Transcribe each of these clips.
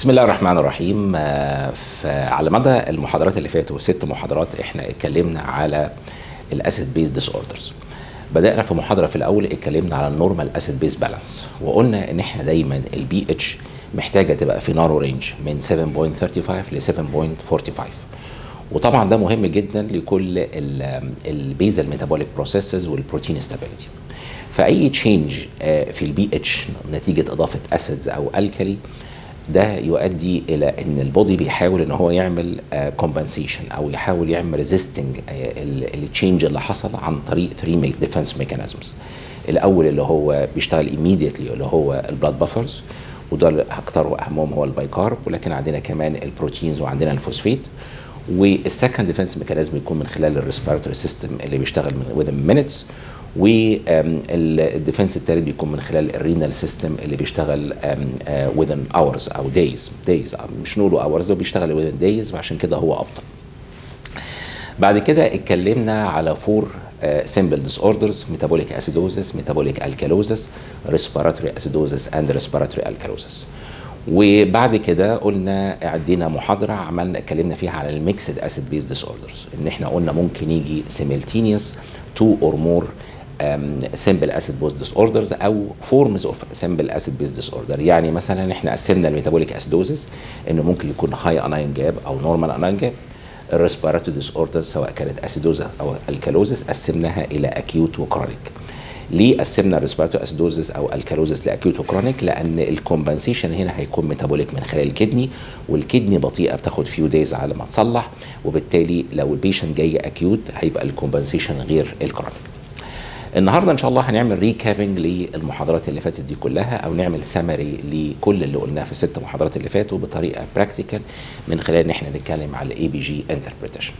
بسم الله الرحمن الرحيم آه، فعلى مدى المحاضرات اللي فاتوا ست محاضرات احنا اتكلمنا على الاسيد بيز ديس اوردرز بدانا في محاضره في الاول اتكلمنا على النورمال اسيد بيز بالانس وقلنا ان احنا دايما البي اتش محتاجه تبقى في نارو رينج من 7.35 ل 7.45 وطبعا ده مهم جدا لكل البيزل ميتابوليك بروسيسز والبروتين ستابيليتي فاي تشينج في البي اتش نتيجه اضافه اسيدز او الكالي ده يؤدي الى ان البودي بيحاول ان هو يعمل كومبنسيشن او يحاول يعمل ريزيستنج التشينج اللي حصل عن طريق 3 ديفense ميكانيزمز الاول اللي هو بيشتغل immediately اللي هو البلاد بافرز وده اكتر واهمهم هو البايكارب ولكن عندنا كمان البروتينز وعندنا الفوسفيت والسكند ديفense ميكانيزم يكون من خلال الريسبيراتوري سيستم اللي بيشتغل من within minutes والديفنس الثالث بيكون من خلال الرينال سيستم اللي بيشتغل within hours او days days مش نقوله hours هو بيشتغل within days وعشان كده هو ابطا بعد كده اتكلمنا على فور سيمبل ديس اوردرز ميتابوليك اسيدوزس ميتابوليك الكالوزس ريسبيراتوري اسيدوزس اند ريسبيراتوري الكالوزس وبعد كده قلنا عدينا محاضره عملنا اتكلمنا فيها على الميكسد اسيد بيز ديس اوردرز ان احنا قلنا ممكن يجي سيملتينيوس تو اور مور سمبل اسيد بوز ديس اوردرز او فورمز اوف سمبل اسيد بيز ديس اوردر يعني مثلا احنا قسمنا الميتابوليك اسيدوزس انه ممكن يكون هاي اناين جاب او نورمال اناين جاب الريسبيراتوري ديس اوردر سواء كانت اسيدوزا او الكالوزس قسمناها الى اكيوت وكرونيك ليه قسمنا الريسبيراتوري اسيدوزس او الكالوزس لاكيوت وكرونيك لان الكومبنسيشن هنا هيكون ميتابوليك من خلال الكدني والكدني بطيئه بتاخد فيو دايز على ما تصلح وبالتالي لو البيشنت جاي اكيوت هيبقى الكومبنسيشن غير الكرونيك النهارده ان شاء الله هنعمل ريكابنج للمحاضرات اللي فاتت دي كلها او نعمل سمري لكل اللي قلناه في الست محاضرات اللي فاتوا بطريقه براكتيكال من خلال ان احنا نتكلم على الاي بي جي انتربريتيشن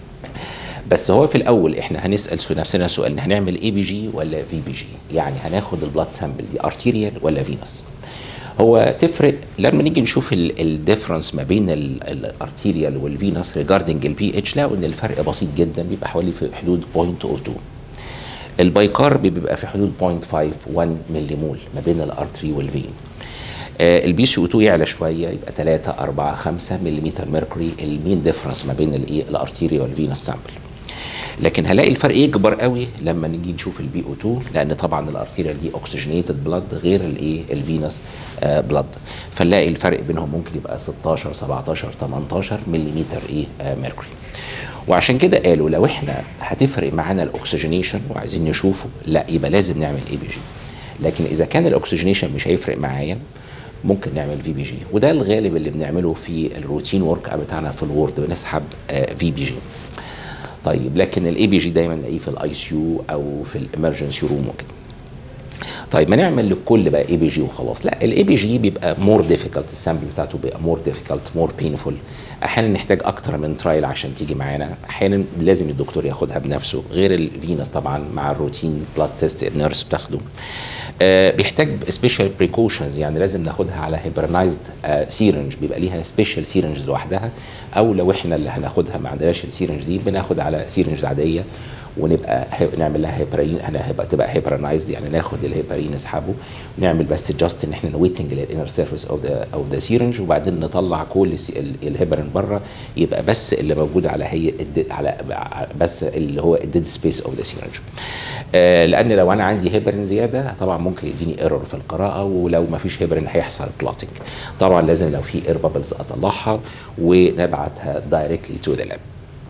بس هو في الاول احنا هنسال نفسنا سؤال هنعمل اي بي جي ولا في بي جي يعني هناخد البلاد سامبل دي ارتيريال ولا فينس هو تفرق لما نيجي نشوف الديفرنس ما بين الارتيريال والفينس ريجاردنج البي اتش لقوا ان الفرق بسيط جدا بيبقى حوالي في حدود 0.02 البايكارب بيبقى في حدود 0.51 ملي مول ما بين الارتري والفين آه البي سي او 2 يعلى شويه يبقى 3 4 5 ملم ميركوري المين ديفرنس ما بين الايه الارتيريا والفينس سامبل لكن هلاقي الفرق يكبر قوي لما نيجي نشوف البي او 2 لان طبعا الارتيريا دي اوكسجينيتد بلاد غير الايه الفينس آه بلاد فنلاقي الفرق بينهم ممكن يبقى 16 17 18 ملم ايه آه ميركوري وعشان كده قالوا لو احنا هتفرق معانا الاكسجينيشن وعايزين نشوفه لا يبقى لازم نعمل اي بي جي لكن اذا كان الاكسجينيشن مش هيفرق معايا ممكن نعمل في بي جي وده الغالب اللي بنعمله في الروتين ورك بتاعنا في الوورد بنسحب في بي جي طيب لكن الاي بي جي دايما نلاقيه في الاي سي يو او في الامرجنسي روم وكده طيب ما نعمل للكل بقى اي بي جي وخلاص لا الاي بي جي بيبقى مور ديفيكالت السامبل بتاعته بيبقى مور ديفيكالت مور بينفول احيانا نحتاج اكتر من ترايل عشان تيجي معانا احيانا لازم الدكتور ياخدها بنفسه غير الفينس طبعا مع الروتين بلاد تيست النيرس بتاخده آه بيحتاج سبيشال بريكوشنز يعني لازم ناخدها على هيبرنايزد آه سيرنج بيبقى ليها سبيشال سيرنج لوحدها او لو احنا اللي هناخدها ما عندناش السيرنج دي بناخد على سيرنج عاديه ونبقى نعمل لها هيبرين هنبقى تبقى هيبرنايز يعني ناخد الهيبرين نسحبه ونعمل بس جاست ان احنا نويتنج للانر سيرفيس اوف ذا اوف ذا سيرنج وبعدين نطلع كل الهيبرين بره يبقى بس اللي موجود على هي على بس اللي هو الديد سبيس اوف ذا سيرنج آه لان لو انا عندي هيبرين زياده طبعا ممكن يديني ايرور في القراءه ولو ما فيش هيبرين هيحصل بلوتنج طبعا لازم لو في اير بابلز اطلعها ونبعتها دايركتلي تو ذا لاب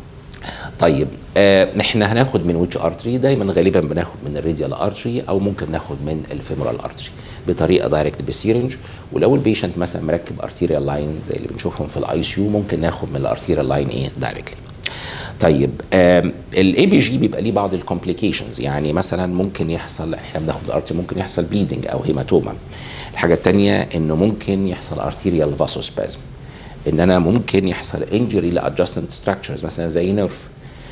طيب آه احنا هناخد من ويتش ارتري دايما غالبا بناخد من الراديال ارتري او ممكن ناخد من الفيمورال ارتري بطريقه دايركت بالسيرنج ولو البيشنت مثلا مركب ارتيريال لاين زي اللي بنشوفهم في الاي سي يو ممكن ناخد من الارتيريال لاين ايه دايركتلي طيب الاي بي جي بيبقى ليه بعض الكومبليكيشنز يعني مثلا ممكن يحصل احنا بناخد الارتري ممكن يحصل بليدنج او هيماتوما الحاجه الثانيه انه ممكن يحصل ارتيريال فاسوسبازم ان انا ممكن يحصل انجري لادجستنت ستراكشرز مثلا زي نيرف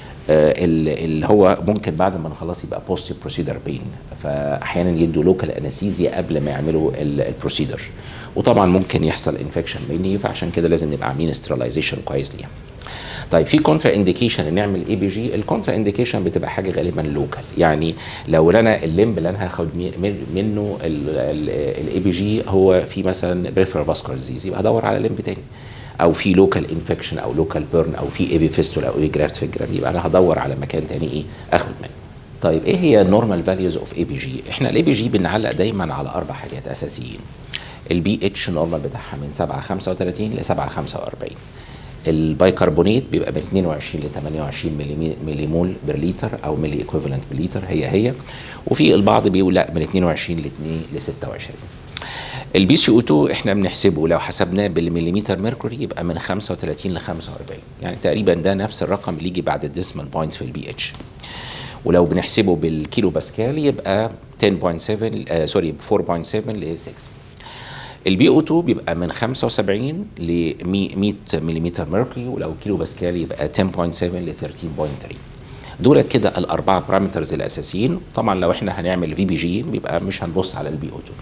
اللي هو ممكن بعد ما نخلص يبقى بوست بروسيدر بين فاحيانا يدوا لوكال انستيزيا قبل ما يعملوا البروسيدر وطبعا ممكن يحصل انفكشن مني فعشان كده لازم نبقى عاملين سترلايزيشن كويس ليها طيب في كونترا انديكيشن نعمل اي بي جي الكونترا انديكيشن بتبقى حاجه غالبا لوكال يعني لو انا الليمب اللي انا هاخد منه الاي بي جي هو في مثلا بريفرال فاسكولار ديزيز يبقى ادور على ليمب تاني او في لوكال انفكشن او لوكال بيرن او في ايفي فيستولا او اي جرافت في الجرام يبقى انا هدور على مكان تاني ايه اخد منه طيب ايه هي النورمال فاليوز اوف اي بي جي احنا الاي بي جي بنعلق دايما على اربع حاجات اساسيين البي اتش نورمال بتاعها من 7 35 ل 7 45 البايكربونات بيبقى من 22 ل 28 ملي مول بر لتر او ملي ايكويفالنت بلتر هي هي وفي البعض بيقول لا من 22 ل 2 ل 26 البي سي او 2 احنا بنحسبه لو حسبناه بالمليمتر ميركوري يبقى من 35 ل 45 يعني تقريبا ده نفس الرقم اللي يجي بعد الديسمال بوينت في البي اتش ولو بنحسبه بالكيلو باسكال يبقى 10.7 آه سوري 4.7 ل 6 البي او 2 بيبقى من 75 ل 100 ملم ميركوري ولو كيلو باسكال يبقى 10.7 ل 13.3 دولت كده الاربعه بارامترز الاساسيين طبعا لو احنا هنعمل في بي جي بيبقى مش هنبص على البي او 2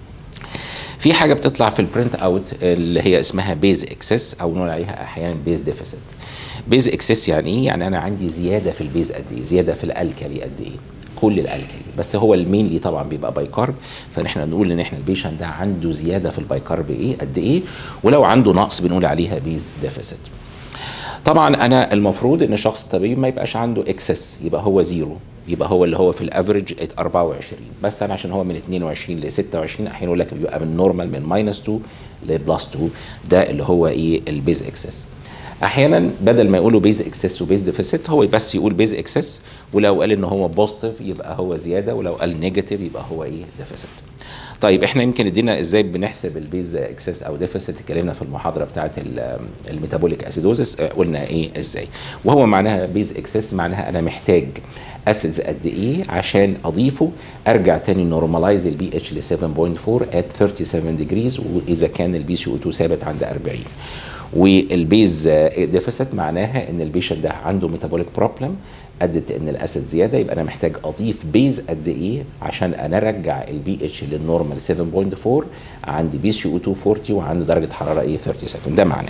في حاجه بتطلع في البرنت اوت اللي هي اسمها بيز اكسس او نقول عليها احيانا بيز ديفيسيت بيز اكسس يعني ايه يعني انا عندي زياده في البيز قد ايه زياده في الالكالي قد ايه كل الالكالي بس هو المينلي طبعا بيبقى بايكارب فنحن نقول ان احنا البيشنت ده عنده زياده في البايكارب ايه قد ايه ولو عنده نقص بنقول عليها بيز ديفيسيت طبعا انا المفروض ان الشخص الطبيعي ما يبقاش عنده اكسس يبقى هو زيرو يبقى هو اللي هو في الافريج 24 بس انا عشان هو من 22 ل 26 احيانا يقول لك بيبقى من نورمال من ماينس 2 لبلس 2 ده اللي هو ايه البيز اكسس احيانا بدل ما يقولوا بيز اكسس وبيز ديفيسيت هو بس يقول بيز اكسس ولو قال ان هو بوزيتيف يبقى هو زياده ولو قال نيجاتيف يبقى هو ايه ديفيسيت طيب احنا يمكن ادينا ازاي بنحسب البيز اكسس او ديفيسيت اتكلمنا في المحاضره بتاعه الميتابوليك اسيدوزس قلنا ايه ازاي وهو معناها بيز اكسس معناها انا محتاج اسيدز قد ايه عشان اضيفه ارجع تاني نورماليز البي اتش ل 7.4 ات 37 ديجريز واذا كان البي سي او 2 ثابت عند 40 والبيز ديفيسيت معناها ان البيشنت ده عنده ميتابوليك بروبلم ادت ان الاسيد زياده يبقى انا محتاج اضيف بيز قد ايه عشان انا ارجع البي اتش للنورمال 7.4 عندي بي سي او 240 وعندي درجه حراره ايه 37 ده معناه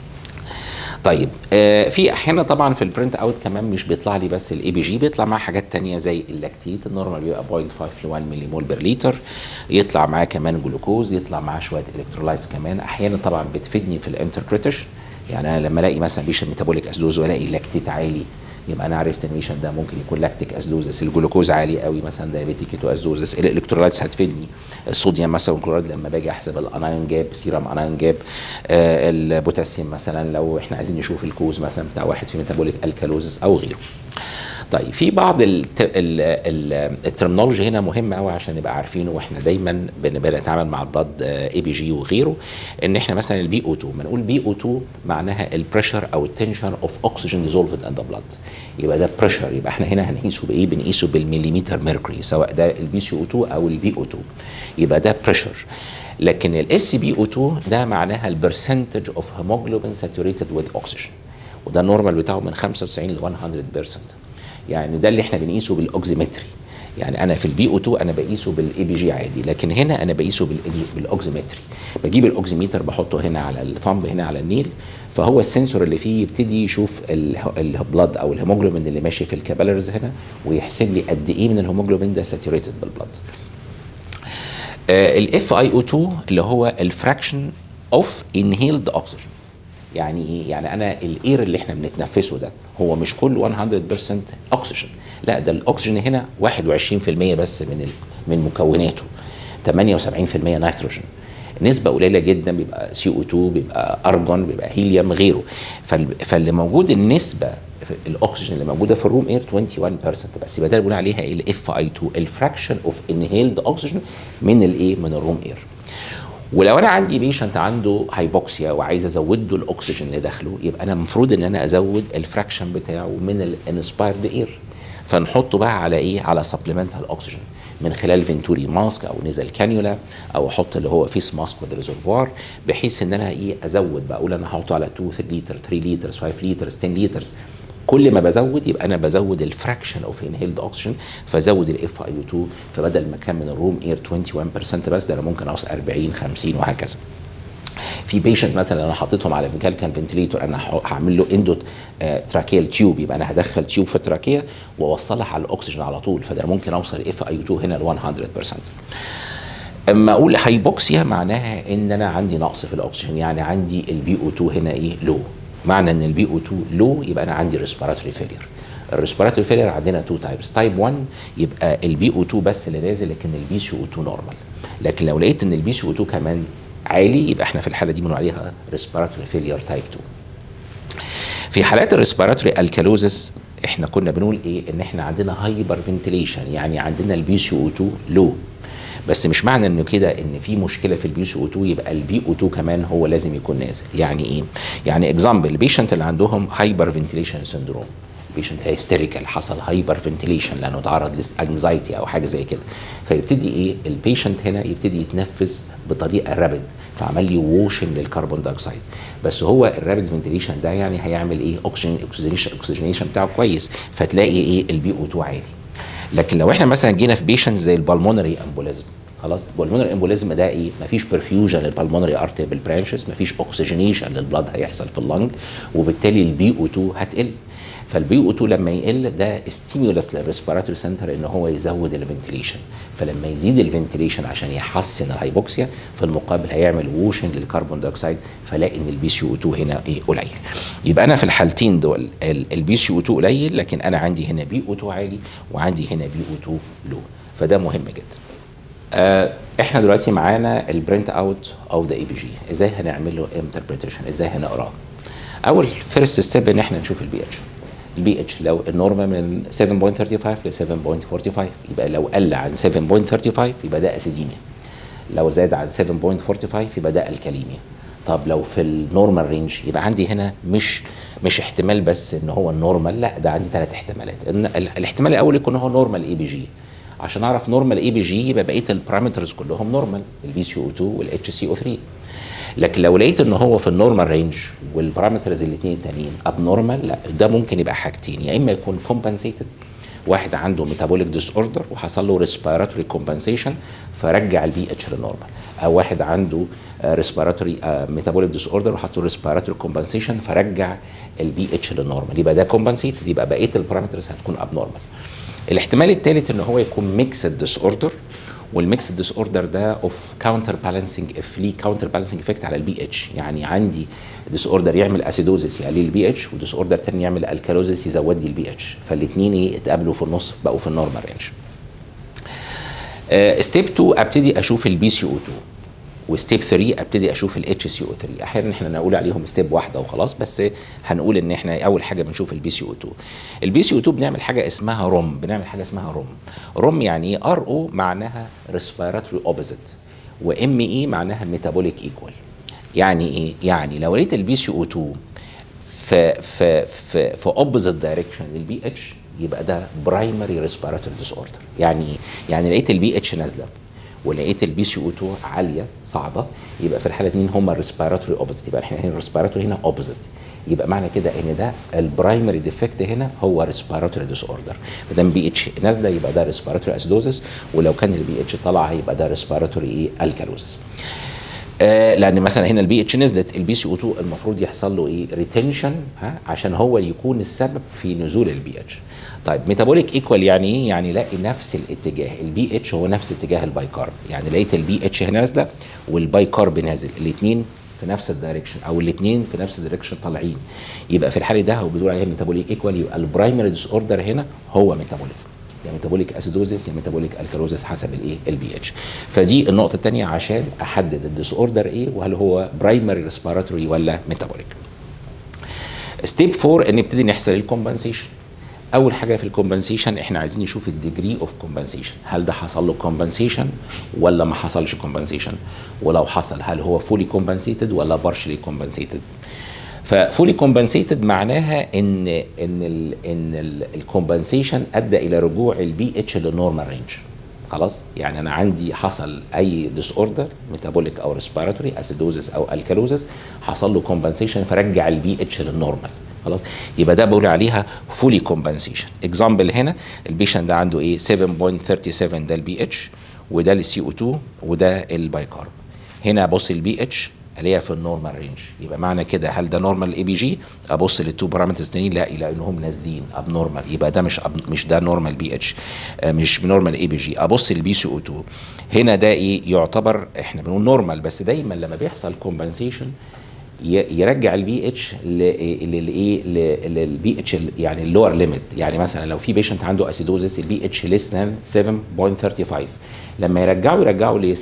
طيب آه في احيانا طبعا في البرنت اوت كمان مش بيطلع لي بس الاي بي جي بيطلع معاه حاجات تانية زي اللاكتيت النورمال بيبقى 0.5 ل 1 ملي مول بر لتر يطلع معاه كمان جلوكوز يطلع معاه شويه الكترولايتس كمان احيانا طبعا بتفيدني في الانتربريتيشن يعني انا لما الاقي مثلا بيشن ميتابوليك اسدوز والاقي لاكتيت عالي يبقى انا عرفت ان البيشن ده ممكن يكون لاكتيك اسدوزس الجلوكوز عالي قوي مثلا دايابيتيك كيتو اسدوزس الالكترولايتس هتفيدني الصوديوم مثلا والكلوريد لما باجي احسب الانايون جاب سيرم انايون جاب آه البوتاسيوم مثلا لو احنا عايزين نشوف الكوز مثلا بتاع واحد في ميتابوليك الكالوزس او غيره طيب في بعض الترمينولوجي هنا مهمه قوي عشان نبقى عارفينه واحنا دايما بنتعامل مع البلد اي بي جي وغيره ان احنا مثلا البي او 2 ما نقول بي او 2 معناها البريشر او التنشن اوف اوكسجين ديزولفد ان ذا بلد يبقى ده بريشر يبقى احنا هنا هنقيسه بايه بنقيسه بالمليمتر ميركوري سواء ده البي سي او 2 او البي او 2 يبقى ده بريشر لكن الاس بي او 2 ده معناها البرسنتج اوف هيموجلوبين ساتوريتد وذ اوكسجين وده النورمال بتاعه من 95 ل 100% يعني ده اللي احنا بنقيسه بالاوكسيمتري يعني انا في البي او 2 انا بقيسه بالاي بي جي عادي لكن هنا انا بقيسه بالاوكسيمتري بجيب الاوكسيمتر بحطه هنا على الثامب هنا على النيل فهو السنسور اللي فيه يبتدي يشوف البلاد او الهيموجلوبين اللي ماشي في الكابيلرز هنا ويحسب لي قد ايه من الهيموجلوبين ده ساتوريتد بالبلاد الاف اي او 2 اللي هو الفراكشن اوف انهيلد اوكسجين يعني ايه؟ يعني انا الاير اللي احنا بنتنفسه ده هو مش كله 100% اكسجين، لا ده الاكسجين هنا 21% بس من من مكوناته 78% نيتروجين نسبة قليلة جدا بيبقى سي او 2 بيبقى ارجون بيبقى هيليوم غيره فاللي موجود النسبة الاكسجين اللي موجوده في الروم اير 21% بس يبقى ده بنقول عليها الاف اي 2 الفراكشن اوف انهيلد اوكسجين من الايه من الروم اير ولو انا عندي بيشنت عنده هايبوكسيا وعايز ازود له الاكسجين اللي داخله يبقى انا المفروض ان انا ازود الفراكشن بتاعه من الانسبايرد اير فنحطه بقى على ايه على سبلمنتال اوكسجين من خلال فينتوري ماسك او نزل كانيولا او احط اللي هو فيس ماسك وذ ريزرفوار بحيث ان انا ايه ازود بقول انا هحطه على 2 3 لتر 3 لتر 5 لتر 10 لتر كل ما بزود يبقى انا بزود الفراكشن اوف انهيلد اوكسجين فزود الاف اي 2 فبدل ما كان من الروم اير 21% بس ده انا ممكن اوصل 40 50 وهكذا في بيشنت مثلا انا حطيتهم على ميكانيكال فنتليتور انا ه- هعمل له اندو تراكيال تيوب يبقى انا هدخل تيوب في التراكيه واوصلها على الاكسجين على طول فده أنا ممكن اوصل اف اي 2 هنا ل 100% اما اقول هايبوكسيا معناها ان انا عندي نقص في الاكسجين يعني عندي البي او 2 هنا ايه لو معنى ان البي او 2 لو يبقى انا عندي ريسبيراتوري فيلير الريسبيراتوري فيلير عندنا تو تايبس تايب 1 يبقى البي او 2 بس اللي نازل لكن البي سي او 2 نورمال لكن لو لقيت ان البي سي او 2 كمان عالي يبقى احنا في الحاله دي بنقول عليها ريسبيراتوري فيلير تايب 2 في حالات الريسبيراتوري الكالوزس احنا كنا بنقول ايه ان احنا عندنا هايبر فنتيليشن يعني عندنا البي سي او 2 لو بس مش معنى انه كده ان في مشكله في البي سي او 2 يبقى البي او 2 كمان هو لازم يكون نازل يعني ايه يعني اكزامبل البيشنت اللي عندهم هايبر فنتيليشن سندروم بيشنت هيستيريكال حصل هايبر فنتيليشن لانه تعرض لانكزايتي او حاجه زي كده فيبتدي ايه البيشنت هنا يبتدي يتنفس بطريقه رابد فعمل لي ووشنج للكربون دايوكسيد بس هو الرابد فنتيليشن ده يعني هيعمل ايه اوكسجين اوكسجينيشن بتاعه كويس فتلاقي ايه البي او 2 عالي لكن لو احنا مثلا جينا في بيشنت زي البلمونري امبوليزم خلاص البلمونري امبوليزم ده ايه مفيش برفيوجن للبلمونري ارتيبل برانشز مفيش اوكسجينيشن للبلاد هيحصل في اللنج وبالتالي البي او 2 هتقل فالبي او 2 لما يقل ده ستيمولس للريسبيراتوري سنتر ان هو يزود الفنتيليشن فلما يزيد الفنتيليشن عشان يحسن الهايبوكسيا في المقابل هيعمل ووشنج للكربون دايوكسيد فلاقي ان البي سي او 2 هنا ايه قليل يبقى انا في الحالتين دول البي سي او 2 قليل لكن انا عندي هنا بي او 2 عالي وعندي هنا بي او 2 لو فده مهم جدا آه احنا دلوقتي معانا البرنت اوت اوف ذا اي بي جي ازاي هنعمل له انتربريتيشن ازاي هنقراه اول فيرست ستيب ان احنا نشوف البي اتش البي اتش لو النورمال من 7.35 ل 7.45 يبقى لو قل عن 7.35 يبقى ده اسيديميا لو زاد عن 7.45 يبقى ده الكاليميا طب لو في النورمال رينج يبقى عندي هنا مش مش احتمال بس ان هو النورمال لا ده عندي ثلاث احتمالات ان ال- الاحتمال الاول يكون هو نورمال اي بي جي عشان اعرف نورمال اي بي جي يبقى بقيه البارامترز كلهم نورمال البي سي او 2 والاتش سي او 3 لكن لو لقيت ان هو في النورمال رينج والبارامترز الاثنين التانيين اب نورمال لا ده ممكن يبقى حاجتين يا اما يكون كومبنسيتد واحد عنده ميتابوليك ديس اوردر وحصل له ريسبيراتوري كومبنسيشن فرجع البي اتش للنورمال او واحد عنده ريسبيراتوري ميتابوليك ديس اوردر وحصل له ريسبيراتوري كومبنسيشن فرجع البي اتش للنورمال يبقى ده كومبنسيتد يبقى بقيه البارامترز هتكون اب نورمال الاحتمال الثالث ان هو يكون ميكسد ديس اوردر والميكس ديس اوردر ده اوف كاونتر بالانسنج اف ليه كاونتر بالانسنج افكت على البي اتش يعني عندي ديس اوردر يعمل اسيدوزيس يقلل البي اتش وديس اوردر تاني يعمل الكالوزيس يزود لي البي اتش فالاثنين ايه اتقابلوا في النص بقوا في النورمال رينج ستيب 2 ابتدي اشوف البي سي او 2 وستيب 3 ابتدي اشوف الاتش سي او 3 احيانا احنا نقول عليهم ستيب واحده وخلاص بس هنقول ان احنا اول حاجه بنشوف البي سي او 2 البي سي او 2 بنعمل حاجه اسمها روم بنعمل حاجه اسمها روم روم يعني ايه ار او معناها ريسبيراتوري اوبوزيت وام اي معناها ميتابوليك ايكوال يعني ايه يعني لو لقيت البي سي او 2 في في في في اوبوزيت دايركشن للبي اتش يبقى ده برايمري ريسبيراتوري ديس اوردر يعني ايه يعني لقيت البي اتش نازله ولقيت البي سي او 2 عاليه صاعده يبقى في الحاله الاثنين هما الريسبيراتوري اوبوزيت يبقى احنا هنا الريسبيراتوري هنا اوبوزيت يبقى معنى كده ان ده البرايمري ديفكت هنا هو ريسبيراتوري ديس اوردر ما دام بي اتش نازله يبقى ده ريسبيراتوري اسيدوزس ولو كان البي اتش طلع هيبقى ده ريسبيراتوري ايه الكالوزس آه لان مثلا هنا البي اتش نزلت البي سي او 2 المفروض يحصل له ايه ريتنشن ها عشان هو يكون السبب في نزول البي اتش طيب ميتابوليك ايكوال يعني ايه يعني لاقي نفس الاتجاه البي اتش هو نفس اتجاه الباي كارب يعني لقيت البي اتش هنا نازله والباي كارب نازل الاثنين في نفس الدايركشن او الاثنين في نفس الدايركشن طالعين يبقى في الحاله ده هو بيقول عليها ميتابوليك ايكوال يبقى البرايمري ديس اوردر هنا هو ميتابوليك يا ميتابوليك اسيدوزيس يا ميتابوليك الكالوزيس حسب الايه البي اتش فدي النقطه الثانيه عشان احدد الديس اوردر ايه وهل هو برايمري ريسبيراتوري ولا ميتابوليك ستيب 4 ان نبتدي نحسب الكومبنسيشن اول حاجه في الكومبنسيشن احنا عايزين نشوف الديجري اوف كومبنسيشن هل ده حصل له كومبنسيشن ولا ما حصلش كومبنسيشن ولو حصل هل هو فولي كومبنسيتد ولا بارشلي كومبنسيتد ففولي كومبنسيتد معناها ان ان ال ان الكومبنسيشن ادى الى رجوع البي اتش للنورمال رينج خلاص يعني انا عندي حصل اي ديس اوردر ميتابوليك او ريسبيراتوري اسيدوزس او الكالوزس حصل له كومبنسيشن فرجع البي اتش للنورمال خلاص يبقى ده بقول عليها فولي كومبنسيشن اكزامبل هنا البيشنت ده عنده ايه 7.37 ده البي اتش وده السي او 2 وده البايكارب هنا بص البي اتش الاقيها في النورمال رينج يبقى معنى كده هل ده نورمال اي بي جي ابص للتو بارامترز التانيين لا يلاقي انهم نازلين اب نورمال يبقى ده مش أب مش ده نورمال بي اتش مش نورمال اي بي جي ابص للبي سي او 2 هنا ده ايه يعتبر احنا بنقول نورمال بس دايما لما بيحصل كومبنسيشن يرجع البي اتش للايه للبي اتش يعني اللور ليميت يعني مثلا لو في بيشنت عنده اسيدوزس البي اتش ليس ذان 7.35 لما يرجعه يرجعه ل 7.35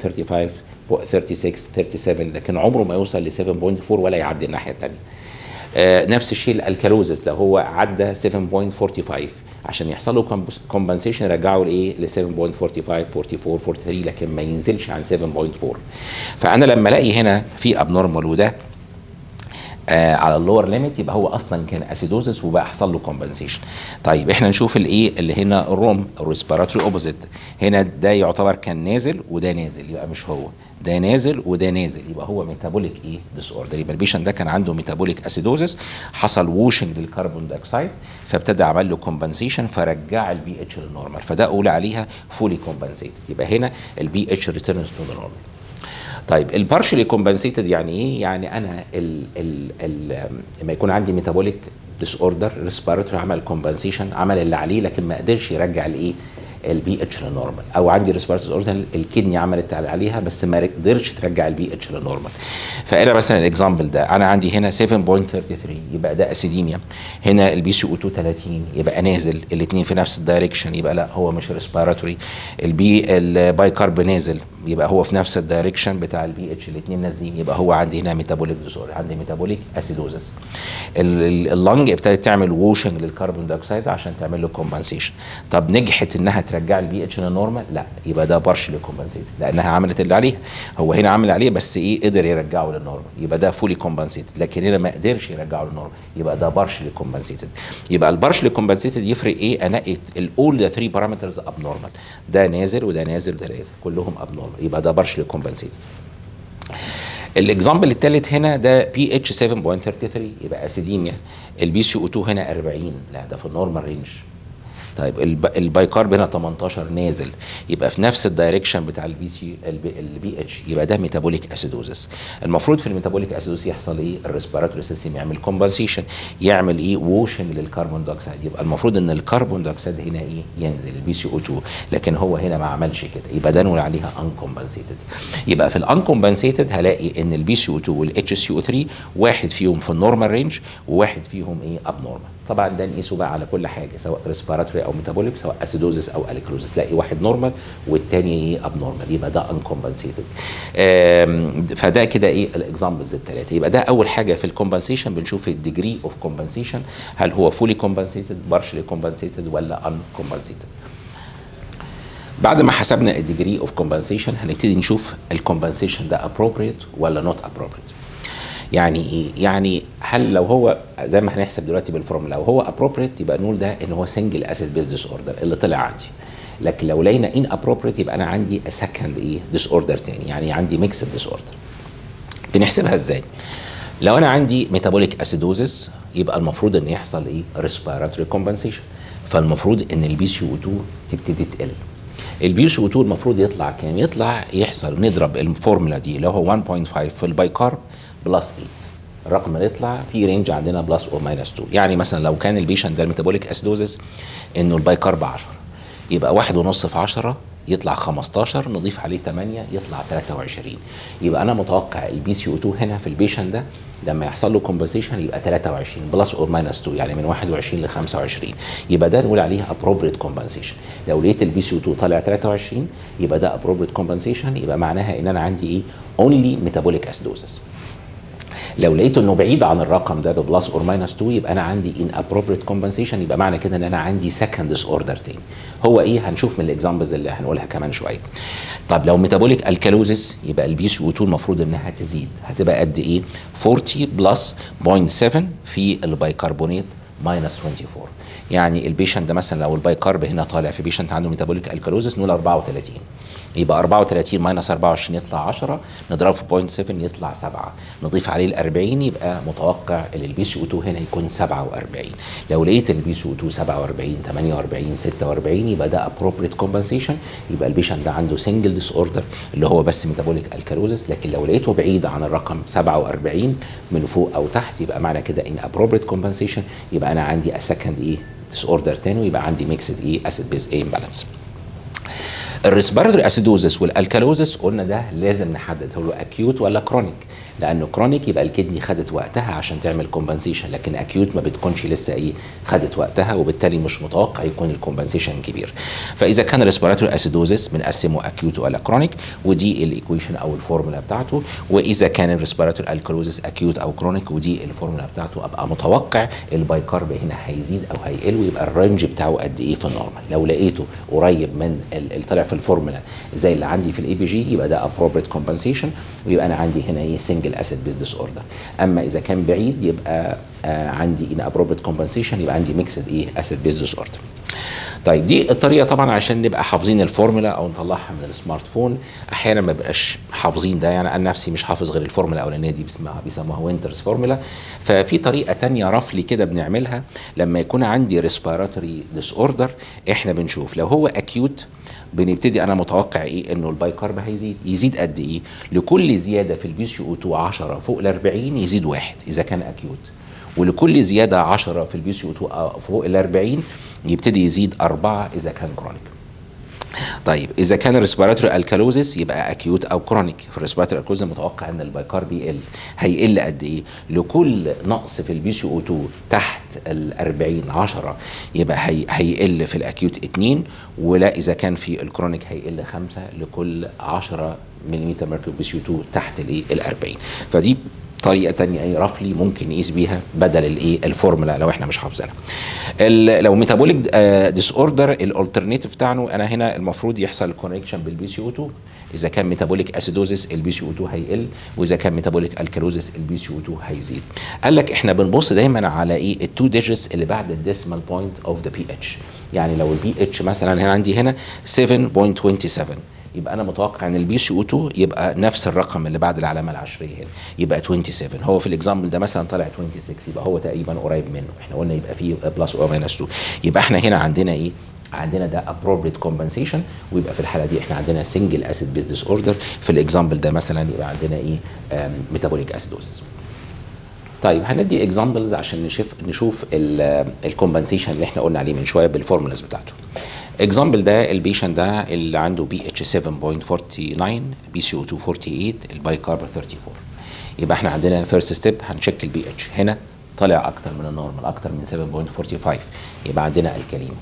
36 37 لكن عمره ما يوصل ل 7.4 ولا يعدي الناحيه الثانيه آه نفس الشيء الالكالوزس لو هو عدى 7.45 عشان يحصل له كومبنسيشن رجعه لايه ل 7.45 44 43 لكن ما ينزلش عن 7.4 فانا لما الاقي هنا في ابنورمال وده آه على اللور ليميت يبقى هو اصلا كان اسيدوزس وبقى حصل له كومبنسيشن طيب احنا نشوف الايه اللي هنا الروم الريسبيراتوري اوبوزيت هنا ده يعتبر كان نازل وده نازل يبقى مش هو ده نازل وده نازل يبقى هو ميتابوليك ايه ديس اوردر يبقى البيشنت ده كان عنده ميتابوليك اسيدوزس حصل ووشنج للكربون دايوكسيد فابتدى عمل له كومبنسيشن فرجع البي اتش للنورمال فده اقول عليها فولي كومبنسيتد يبقى هنا البي اتش ريتيرنز تو ذا نورمال طيب البارشلي كومبنسيتد يعني ايه؟ يعني انا ال ال ال لما يكون عندي ميتابوليك ديس اوردر ريسبيراتوري عمل كومبنسيشن عمل اللي عليه لكن ما قدرش يرجع الايه؟ البي اتش للنورمال او عندي ريسبيراتوري اوردر الكدني عملت اللي عليها بس ما قدرش ترجع البي اتش للنورمال فانا مثلا الاكزامبل ده انا عندي هنا 7.33 يبقى ده اسيديميا هنا البي سي او 2 30 يبقى نازل الاثنين في نفس الدايركشن يبقى لا هو مش ريسبيراتوري البي الباي كارب نازل يبقى هو في نفس الدايركشن بتاع البي اتش الاثنين نازلين يبقى هو عندي هنا ميتابوليك ديسور عندي ميتابوليك اسيدوزس اللنج ابتدت تعمل ووشنج للكربون دايوكسيد عشان تعمل له كومبنسيشن طب نجحت انها ترجع البي اتش للنورمال لا يبقى ده بارشلي كومبنسيتد لانها عملت اللي عليها هو هنا عمل عليه بس ايه قدر يرجعه للنورمال يبقى ده فولي كومبنسيتد لكن هنا ما قدرش يرجعه للنورمال يبقى ده بارشلي كومبنسيتد يبقى البارشلي كومبنسيتد يفرق ايه انقي الاول ذا 3 بارامترز اب نورمال ده نازل وده نازل وده نازل كلهم اب نورمال يبقى ده بارشلي كومبنسيتد الاكزامبل الثالث هنا ده بي اتش 7.33 يبقى اسيديميا البي سي او 2 هنا 40 لا ده في النورمال رينج طيب البايكارب هنا 18 نازل يبقى في نفس الدايركشن بتاع البي سي البي اتش يبقى ده ميتابوليك اسيدوزس المفروض في الميتابوليك اسيدوزس يحصل ايه الريسبيراتوري سيستم يعمل كومبنسيشن يعمل ايه ووشنج للكربون دايوكسيد يبقى المفروض ان الكربون دايوكسيد هنا ايه ينزل البي سي او 2 لكن هو هنا ما عملش كده يبقى ده نقول عليها انكومبنسيتد يبقى في الانكومبنسيتد هلاقي ان البي سي او 2 والاتش سي او 3 واحد فيهم في النورمال رينج وواحد فيهم ايه اب نورمال طبعا ده نقيسه بقى على كل حاجه سواء ريسبيراتوري او ميتابوليك سواء اسيدوزس او الكلوزس تلاقي واحد نورمال والتاني ايه اب نورمال يبقى ده انكومبنسيتد فده كده ايه الاكزامبلز الثلاثه يبقى ده اول حاجه في الكومبنسيشن بنشوف الديجري اوف كومبنسيشن هل هو فولي كومبنسيتد بارشلي كومبنسيتد ولا ان كومبنسيتد بعد ما حسبنا الديجري اوف كومبنسيشن هنبتدي نشوف الكومبنسيشن ده ابروبريت ولا نوت ابروبريت يعني ايه؟ يعني هل لو هو زي ما هنحسب دلوقتي بالفورمولا لو هو ابروبريت يبقى نقول ده ان هو سنجل اسيد بيز ديس اوردر اللي طلع عندي لكن لو لقينا ان ابروبريت يبقى انا عندي سكند ايه ديس اوردر تاني يعني عندي ميكس ديس اوردر بنحسبها ازاي؟ لو انا عندي ميتابوليك اسيدوزس يبقى المفروض ان يحصل ايه ريسبيراتوري كومبنسيشن فالمفروض ان البي سي او 2 تبتدي تقل البي سي او 2 المفروض يطلع كام؟ يطلع يحصل نضرب الفورمولا دي اللي هو 1.5 في البايكارب بلس 8 الرقم اللي يطلع في رينج عندنا بلس او ماينس 2 يعني مثلا لو كان البيشنت ده الميتابوليك اسيدوزس انه البايكارب 10 يبقى واحد ونص في 10 يطلع 15 نضيف عليه 8 يطلع 23 يبقى انا متوقع البي سي او 2 هنا في البيشنت ده لما يحصل له كومبنسيشن يبقى 23 بلس اور ماينس 2 يعني من 21 ل 25 يبقى ده نقول عليه ابروبريت كومبنسيشن لو لقيت البي سي او 2 طالع 23 يبقى ده ابروبريت كومبنسيشن يبقى معناها ان انا عندي ايه اونلي ميتابوليك اسيدوزس لو لقيت انه بعيد عن الرقم ده ببلس اور ماينس 2 يبقى انا عندي ان ابروبريت كومبنسيشن يبقى معنى كده ان انا عندي سكند ديس اوردر تاني هو ايه هنشوف من الاكزامبلز اللي هنقولها كمان شويه طب لو ميتابوليك الكالوزيس يبقى البي سي او 2 المفروض انها تزيد هتبقى قد ايه 40 بلس 0.7 في البيكربونات ماينس 24 يعني البيشنت ده مثلا لو الباي كارب هنا طالع في بيشنت عنده ميتابوليك الكالوزس نقول 34 يبقى 34 ماينس 24 يطلع 10 نضربه في 0.7 يطلع 7 نضيف عليه ال 40 يبقى متوقع ان البي سي او 2 هنا يكون 47 لو لقيت البي سي او 2 47 48 46 يبقى ده ابروبريت كومبنسيشن يبقى البيشنت ده عنده سنجل ديس اوردر اللي هو بس ميتابوليك الكالوزس لكن لو لقيته بعيد عن الرقم 47 من فوق او تحت يبقى معنى كده ان ابروبريت كومبنسيشن يبقى انا عندي سكند ايه ديس اوردر تاني ويبقى عندي ميكسد ايه اسيد بيز ايه امبالانس الريسبيراتوري اسيدوزس والالكالوزس قلنا ده لازم نحدد هو اكيوت ولا كرونيك لانه كرونيك يبقى الكدني خدت وقتها عشان تعمل كومبنسيشن لكن اكيوت ما بتكونش لسه ايه خدت وقتها وبالتالي مش متوقع يكون الكومبنسيشن كبير فاذا كان ريسبيراتوري اسيدوزس بنقسمه اكيوت ولا كرونيك ودي الايكويشن او الفورمولا بتاعته واذا كان الريسبيراتوري الكالوزس اكيوت او كرونيك ودي الفورمولا بتاعته ابقى متوقع البايكارب هنا هيزيد او هيقل ويبقى الرينج بتاعه قد ايه في النورمال لو لقيته قريب من اللي طلع في الفورمولا زي اللي عندي في الاي بي جي يبقى ده ابروبريت كومبنسيشن ويبقى انا عندي هنا ايه سنجل اسيد بيز ديس اوردر اما اذا كان بعيد يبقى آه عندي ان ابروبريت كومبنسيشن يبقى عندي ميكسد ايه اسيد بيز ديس اوردر طيب دي الطريقه طبعا عشان نبقى حافظين الفورمولا او نطلعها من السمارت فون احيانا ما بقاش حافظين ده يعني انا نفسي مش حافظ غير الفورمولا الاولانيه دي بيسموها بيسموها وينترز فورمولا ففي طريقه تانية رفلي كده بنعملها لما يكون عندي ريسبيراتوري ديس اوردر احنا بنشوف لو هو اكيوت بنبتدي انا متوقع ايه انه البايكارب هيزيد يزيد قد ايه لكل زياده في البي سي او 2 10 فوق ال 40 يزيد واحد اذا كان اكيوت ولكل زياده 10 في البي سي او 2 فوق ال 40 يبتدي يزيد أربعة إذا كان كرونيك طيب اذا كان الريسبيراتوري الكالوزيس يبقى اكيوت او كرونيك في الريسبيراتوري الكالوزيس متوقع ان البايكارب يقل هيقل قد ايه لكل نقص في البي سي او 2 تحت ال 40 10 يبقى هي هيقل في الاكيوت 2 ولا اذا كان في الكرونيك هيقل 5 لكل 10 ملم ميركوري بي سي او 2 تحت الايه ال 40 فدي طريقه تانية اي رفلي ممكن نقيس بيها بدل الايه الفورمولا لو احنا مش حافظينها لو ميتابوليك ديس اوردر الالترناتيف بتاعه انا هنا المفروض يحصل كونكشن بالبي سي او 2 اذا كان ميتابوليك اسيدوزيس البي سي او 2 هيقل واذا كان ميتابوليك الكالوزيس البي سي او 2 هيزيد قال لك احنا بنبص دايما على ايه التو ديجيتس اللي بعد الديسمال بوينت اوف ذا بي اتش يعني لو البي اتش مثلا هنا عندي هنا 7.27 يبقى انا متوقع ان البي سي او 2 يبقى نفس الرقم اللي بعد العلامه العشريه هنا يبقى 27 هو في الاكزامبل ده مثلا طلع 26 يبقى هو تقريبا قريب منه احنا قلنا يبقى فيه بلس او ماينس 2 يبقى احنا هنا عندنا ايه عندنا ده appropriate compensation ويبقى في الحاله دي احنا عندنا single acid based disorder في الاكزامبل ده مثلا يبقى عندنا ايه metabolic acidosis طيب هندي اكزامبلز عشان نشوف نشوف الكومبنسيشن اللي احنا قلنا عليه من شويه بالفورمولاز بتاعته اكزامبل ده البيشنت ده اللي عنده بي اتش 7.49 بي سي او 2 48 الباي كارب 34 يبقى احنا عندنا فيرست ستيب هنشيك البي اتش هنا طلع اكتر من النورمال اكتر من 7.45 يبقى عندنا الكليم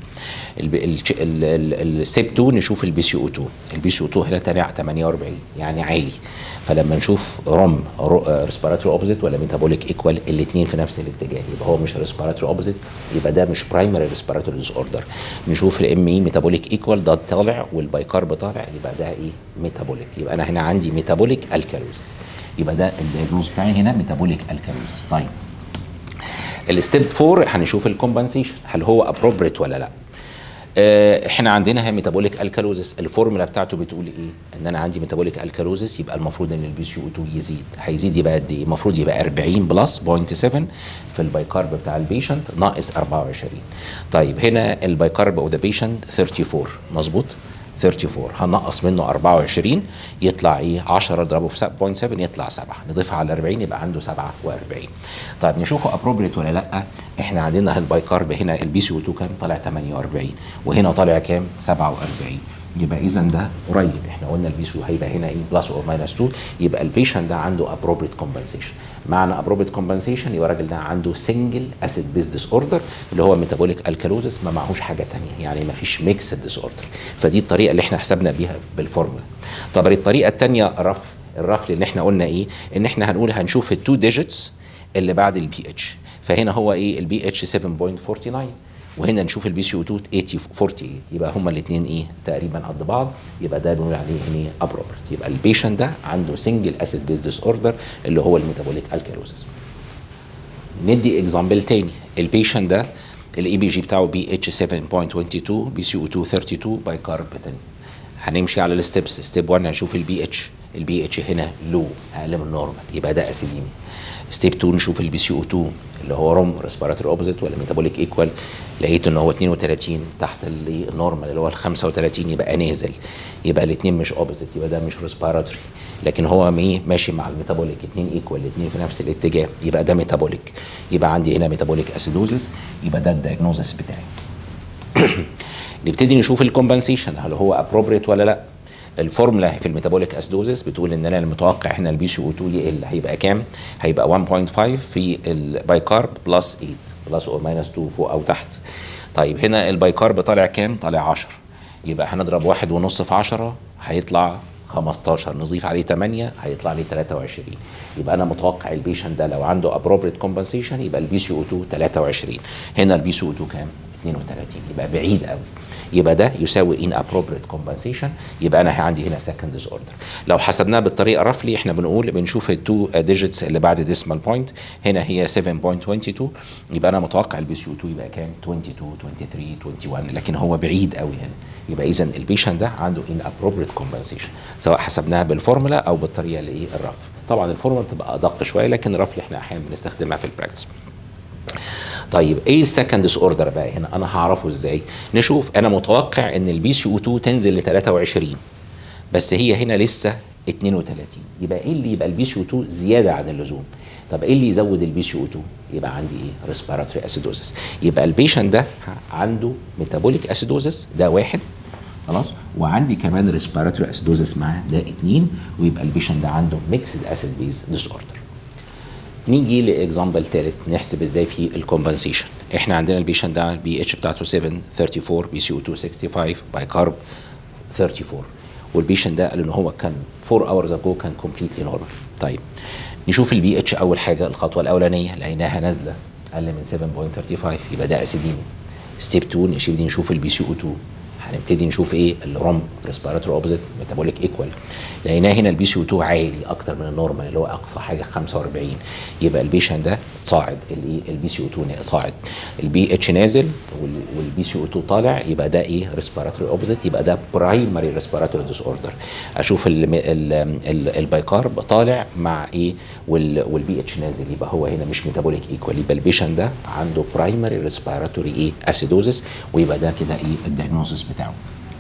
الستيب 2 نشوف البي سي او 2 البي سي او 2 هنا طلع 48 يعني عالي فلما نشوف روم ريسبيراتوري اوبوزيت ولا ميتابوليك ايكوال الاثنين في نفس الاتجاه يبقى هو مش ريسبيراتوري اوبوزيت يبقى ده مش برايمري ريسبيراتوري ديس اوردر نشوف الام اي ميتابوليك ايكوال ده طالع والبايكارب طالع يبقى ده ايه ميتابوليك يبقى انا هنا عندي ميتابوليك الكالوزيس يبقى ده الدايجنوز بتاعي هنا ميتابوليك الكالوزيس طيب الستيب 4 هنشوف الكومبنسيشن هل هو ابروبريت ولا لا اه احنا عندنا ميتابوليك الكالوزيس الفورمولا بتاعته بتقول ايه ان انا عندي ميتابوليك الكالوزيس يبقى المفروض ان البي سي او 2 يزيد هيزيد يبقى قد ايه المفروض يبقى 40 بلس 0.7 في البايكارب بتاع البيشنت ناقص 24 طيب هنا البايكارب اوف ذا بيشنت 34 مظبوط 34 هنقص منه 24 يطلع ايه 10 اضربه في 0.7 يطلع 7 نضيفها على 40 يبقى عنده 47 طيب نشوفه ابروبريت ولا لا احنا عندنا البايكارب هنا البي سي او 2 كام طالع 48 وهنا طالع كام 47 يبقى اذا ده قريب احنا قلنا البي سي هيبقى هنا ايه بلس اور ماينس 2 يبقى البيشنت ده عنده ابروبريت كومبنسيشن معنى ابروبريت كومبنسيشن يبقى الراجل ده عنده سنجل اسيد بيز ديس اوردر اللي هو ميتابوليك الكالوزس ما معهوش حاجه ثانيه يعني ما فيش ميكس ديس اوردر فدي الطريقه اللي احنا حسبنا بيها بالفورمولا طب الطريقه الثانيه رف الرفل اللي احنا قلنا ايه ان احنا هنقول هنشوف التو ديجيتس اللي بعد البي اتش فهنا هو ايه البي اتش 7.49 وهنا نشوف البي سي او 2 80 48 يبقى هما الاثنين ايه تقريبا قد بعض يبقى ده بنقول عليه هنا ابروبرت يبقى البيشنت ده عنده سنجل اسيد بيز ديس اوردر اللي هو الميتابوليك الكالوزيس ندي اكزامبل تاني البيشنت ده الاي بي جي بتاعه بي اتش 7.22 بي سي او 2 32 باي كارب 10 هنمشي على الستبس ستيب 1 هنشوف البي اتش البي اتش هنا لو اقل من النورمال يبقى ده اسيديمي ستيب 2 نشوف البي سي او 2 اللي هو روم ريسبيراتوري اوبوزيت ولا ميتابوليك ايكوال لقيت ان هو 32 تحت النورمال اللي هو ال 35 يبقى نازل يبقى الاثنين مش اوبوزيت يبقى ده مش ريسبيراتوري لكن هو ماشي مع الميتابوليك اثنين ايكوال الاثنين في نفس الاتجاه يبقى ده ميتابوليك يبقى عندي هنا ميتابوليك اسيدوزس يبقى ده الدايجنوزس بتاعي نبتدي نشوف الكومبنسيشن هل هو ابروبريت ولا لا الفورمولا في الميتابوليك اسدوزس بتقول ان انا المتوقع هنا البي سي او 2 يقل هيبقى كام؟ هيبقى 1.5 في البايكارب بلس 8 بلس اور ماينس 2 فوق او تحت. طيب هنا البايكارب طالع كام؟ طالع 10 يبقى هنضرب واحد ونص في 10 هيطلع 15 نضيف عليه 8 هيطلع لي 23 يبقى انا متوقع البيشنت ده لو عنده ابروبريت كومبنسيشن يبقى البي سي او 2 23 هنا البي سي او 2 كام؟ 32 يبقى بعيد قوي يبقى ده يساوي ان ابروبريت كومبنسيشن يبقى انا عندي هنا سكند ديس اوردر لو حسبناها بالطريقه رفلي احنا بنقول بنشوف التو ديجيتس اللي بعد ديسمال بوينت هنا هي 7.22 يبقى انا متوقع البي سي 2 يبقى كام 22 23 21 لكن هو بعيد قوي هنا يبقى اذا البيشنت ده عنده ان ابروبريت كومبنسيشن سواء حسبناها بالفورمولا او بالطريقه اللي ايه الرف طبعا الفورمولا بتبقى ادق شويه لكن الرفلي احنا احيانا بنستخدمها في البراكتس طيب ايه السكند ديس اوردر بقى هنا انا هعرفه ازاي نشوف انا متوقع ان البي سي او 2 تنزل ل 23 بس هي هنا لسه 32 يبقى ايه اللي يبقى البي سي او 2 زياده عن اللزوم طب ايه اللي يزود البي سي او 2 يبقى عندي ايه ريسبيراتوري اسيدوزس يبقى البيشنت ده عنده ميتابوليك اسيدوزس ده واحد خلاص وعندي كمان ريسبيراتوري اسيدوزس معاه ده اثنين ويبقى البيشنت ده عنده ميكسد اسيد بيز ديس اوردر نيجي لاكزامبل ثالث نحسب ازاي في الكومبنسيشن احنا عندنا البيشنت ده البي اتش بتاعته 7 34 بي سي او 2 65 باي كارب 34 والبيشنت ده قال ان هو كان 4 اورز اجو كان كومبليتلي نورمال طيب نشوف البي اتش اول حاجه الخطوه الاولانيه لقيناها نازله اقل من 7.35 يبقى ده اسيديمي ستيب 2 نبتدي نشوف البي سي او 2 هنبتدي نشوف ايه الروم ريسبيراتوري اوبزيت ميتابوليك ايكوال لقيناه هنا البي سي او 2 عالي اكتر من النورمال اللي هو اقصى حاجه 45 يبقى البيشنت ده صاعد الايه البي سي او 2 صاعد البي اتش نازل والبي سي او 2 طالع يبقى ده ايه ريسبيراتوري اوبزيت يبقى ده برايمري ريسبيراتوري ديس اوردر اشوف البايكارب طالع مع ايه والبي اتش نازل يبقى هو هنا مش ميتابوليك ايكوال يبقى البيشنت ده عنده برايمري ريسبيراتوري ايه اسيدوزس ويبقى ده كده ايه الدايجنوستس بتاعه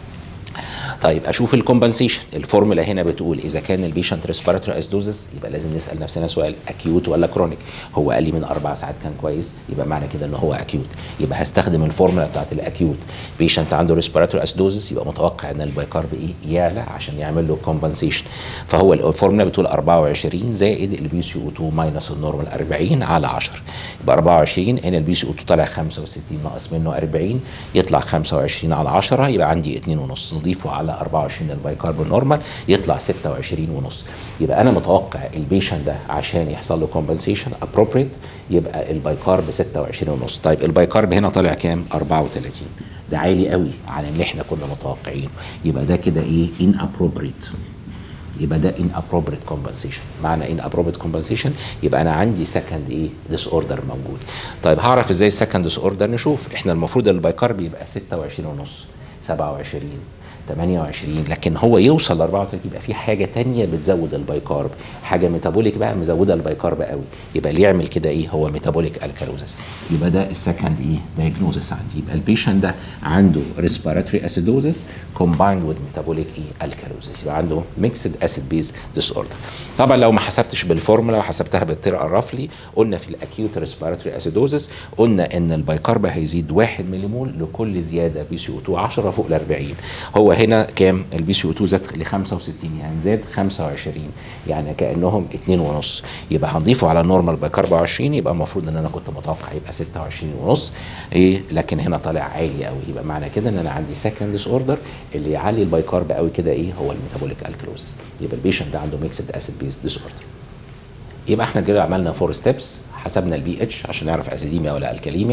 طيب اشوف الكومبنسيشن الفورمولا هنا بتقول اذا كان البيشنت ريسبيراتوري اسدوزس يبقى لازم نسال نفسنا سؤال اكيوت ولا كرونيك هو قال لي من اربع ساعات كان كويس يبقى معنى كده ان هو اكيوت يبقى هستخدم الفورمولا بتاعت الاكيوت بيشنت عنده ريسبيراتوري اسدوزس يبقى متوقع ان البايكارب ايه يعلى عشان يعمل له كومبنسيشن فهو الفورمولا بتقول 24 زائد البي سي او 2 ماينس النورمال 40 على 10 يبقى 24 هنا البي سي او 2 طالع 65 ناقص منه 40 يطلع 25 على 10 يبقى عندي 2 ونص نضيفه على 24 البايكارب نورمال يطلع 26 ونص يبقى انا متوقع البيشنت ده عشان يحصل له كومبنسيشن ابروبريت يبقى البايكارب 26 ونص طيب البايكارب هنا طالع كام 34 ده عالي قوي عن اللي احنا كنا متوقعينه يبقى ده كده ايه ان ابروبريت يبقى ده ان ابروبريت كومبنسيشن معنى ان ابروبريت كومبنسيشن يبقى انا عندي سكند ايه ديس اوردر موجود طيب هعرف ازاي السكند ديس اوردر نشوف احنا المفروض البايكارب يبقى 26 ونص 27 28 لكن هو يوصل ل 34 يبقى في حاجه تانية بتزود البايكارب حاجه ميتابوليك بقى مزوده البايكارب قوي يبقى اللي يعمل كده ايه هو ميتابوليك الكالوزس يبقى ده السكند ايه دايجنوزس عندي يبقى البيشنت ده عنده ريسبيراتوري اسيدوزس كومبايند وذ ميتابوليك ايه الكالوزس يبقى عنده ميكسد اسيد بيز ديس اوردر طبعا لو ما حسبتش بالفورمولا وحسبتها بالطريقه الرفلي قلنا في الاكيوت ريسبيراتوري اسيدوزس قلنا ان البايكارب هيزيد 1 مليمول لكل زياده بي سي او 2 10 فوق ال 40 هو هنا كام البي سي او 2 زاد ل 65 يعني زاد 25 يعني كانهم 2 ونص يبقى هنضيفه على النورمال بايك 24 يبقى المفروض ان انا كنت متوقع يبقى 26 ونص ايه لكن هنا طالع عالي قوي يبقى معنى كده ان انا عندي سكند ديس اوردر اللي يعلي البايكارب قوي كده ايه هو الميتابوليك الكلوزس يبقى البيشنت ده عنده ميكسد اسيد بيز ديس اوردر يبقى احنا كده عملنا فور ستيبس حسبنا البي اتش عشان نعرف اسيديميا ولا الكاليميا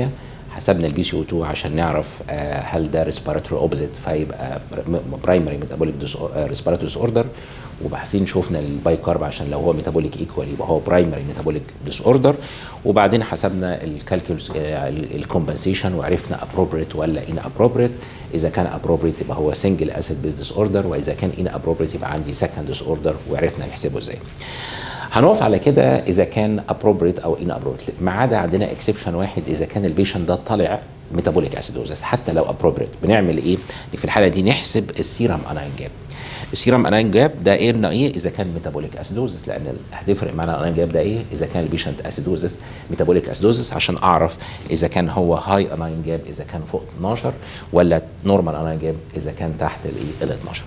حسبنا البي سي او 2 عشان نعرف آه، هل ده ريسبيراتوري اوبزيت فيبقى برايمري ميتابوليك ريسبيراتوري ديس اوردر وبعدين شفنا الباي كارب عشان لو هو ميتابوليك ايكوال يبقى هو برايمري ميتابوليك ديس اوردر وبعدين حسبنا الكالكولس الكومبنسيشن وعرفنا ابروبريت ولا ان ابروبريت اذا كان ابروبريت يبقى هو سنجل اسيد بيز ديس اوردر واذا كان ان ابروبريت يبقى عندي سكند ديس اوردر وعرفنا نحسبه ازاي هنقف على كده اذا كان ابروبريت او ان ابروبريت ما عدا عندنا اكسبشن واحد اذا كان البيشنت ده طالع ميتابوليك اسيدوزس حتى لو ابروبريت بنعمل ايه في الحاله دي نحسب السيرم اناين جاب السيرم اناين جاب ده ايه قلنا ايه اذا كان ميتابوليك اسيدوزس لان هتفرق معانا الاناين جاب ده ايه اذا كان البيشنت اسيدوزس ميتابوليك اسيدوزس عشان اعرف اذا كان هو هاي اناين جاب اذا كان فوق 12 ولا نورمال اناين جاب اذا كان تحت الايه ال 12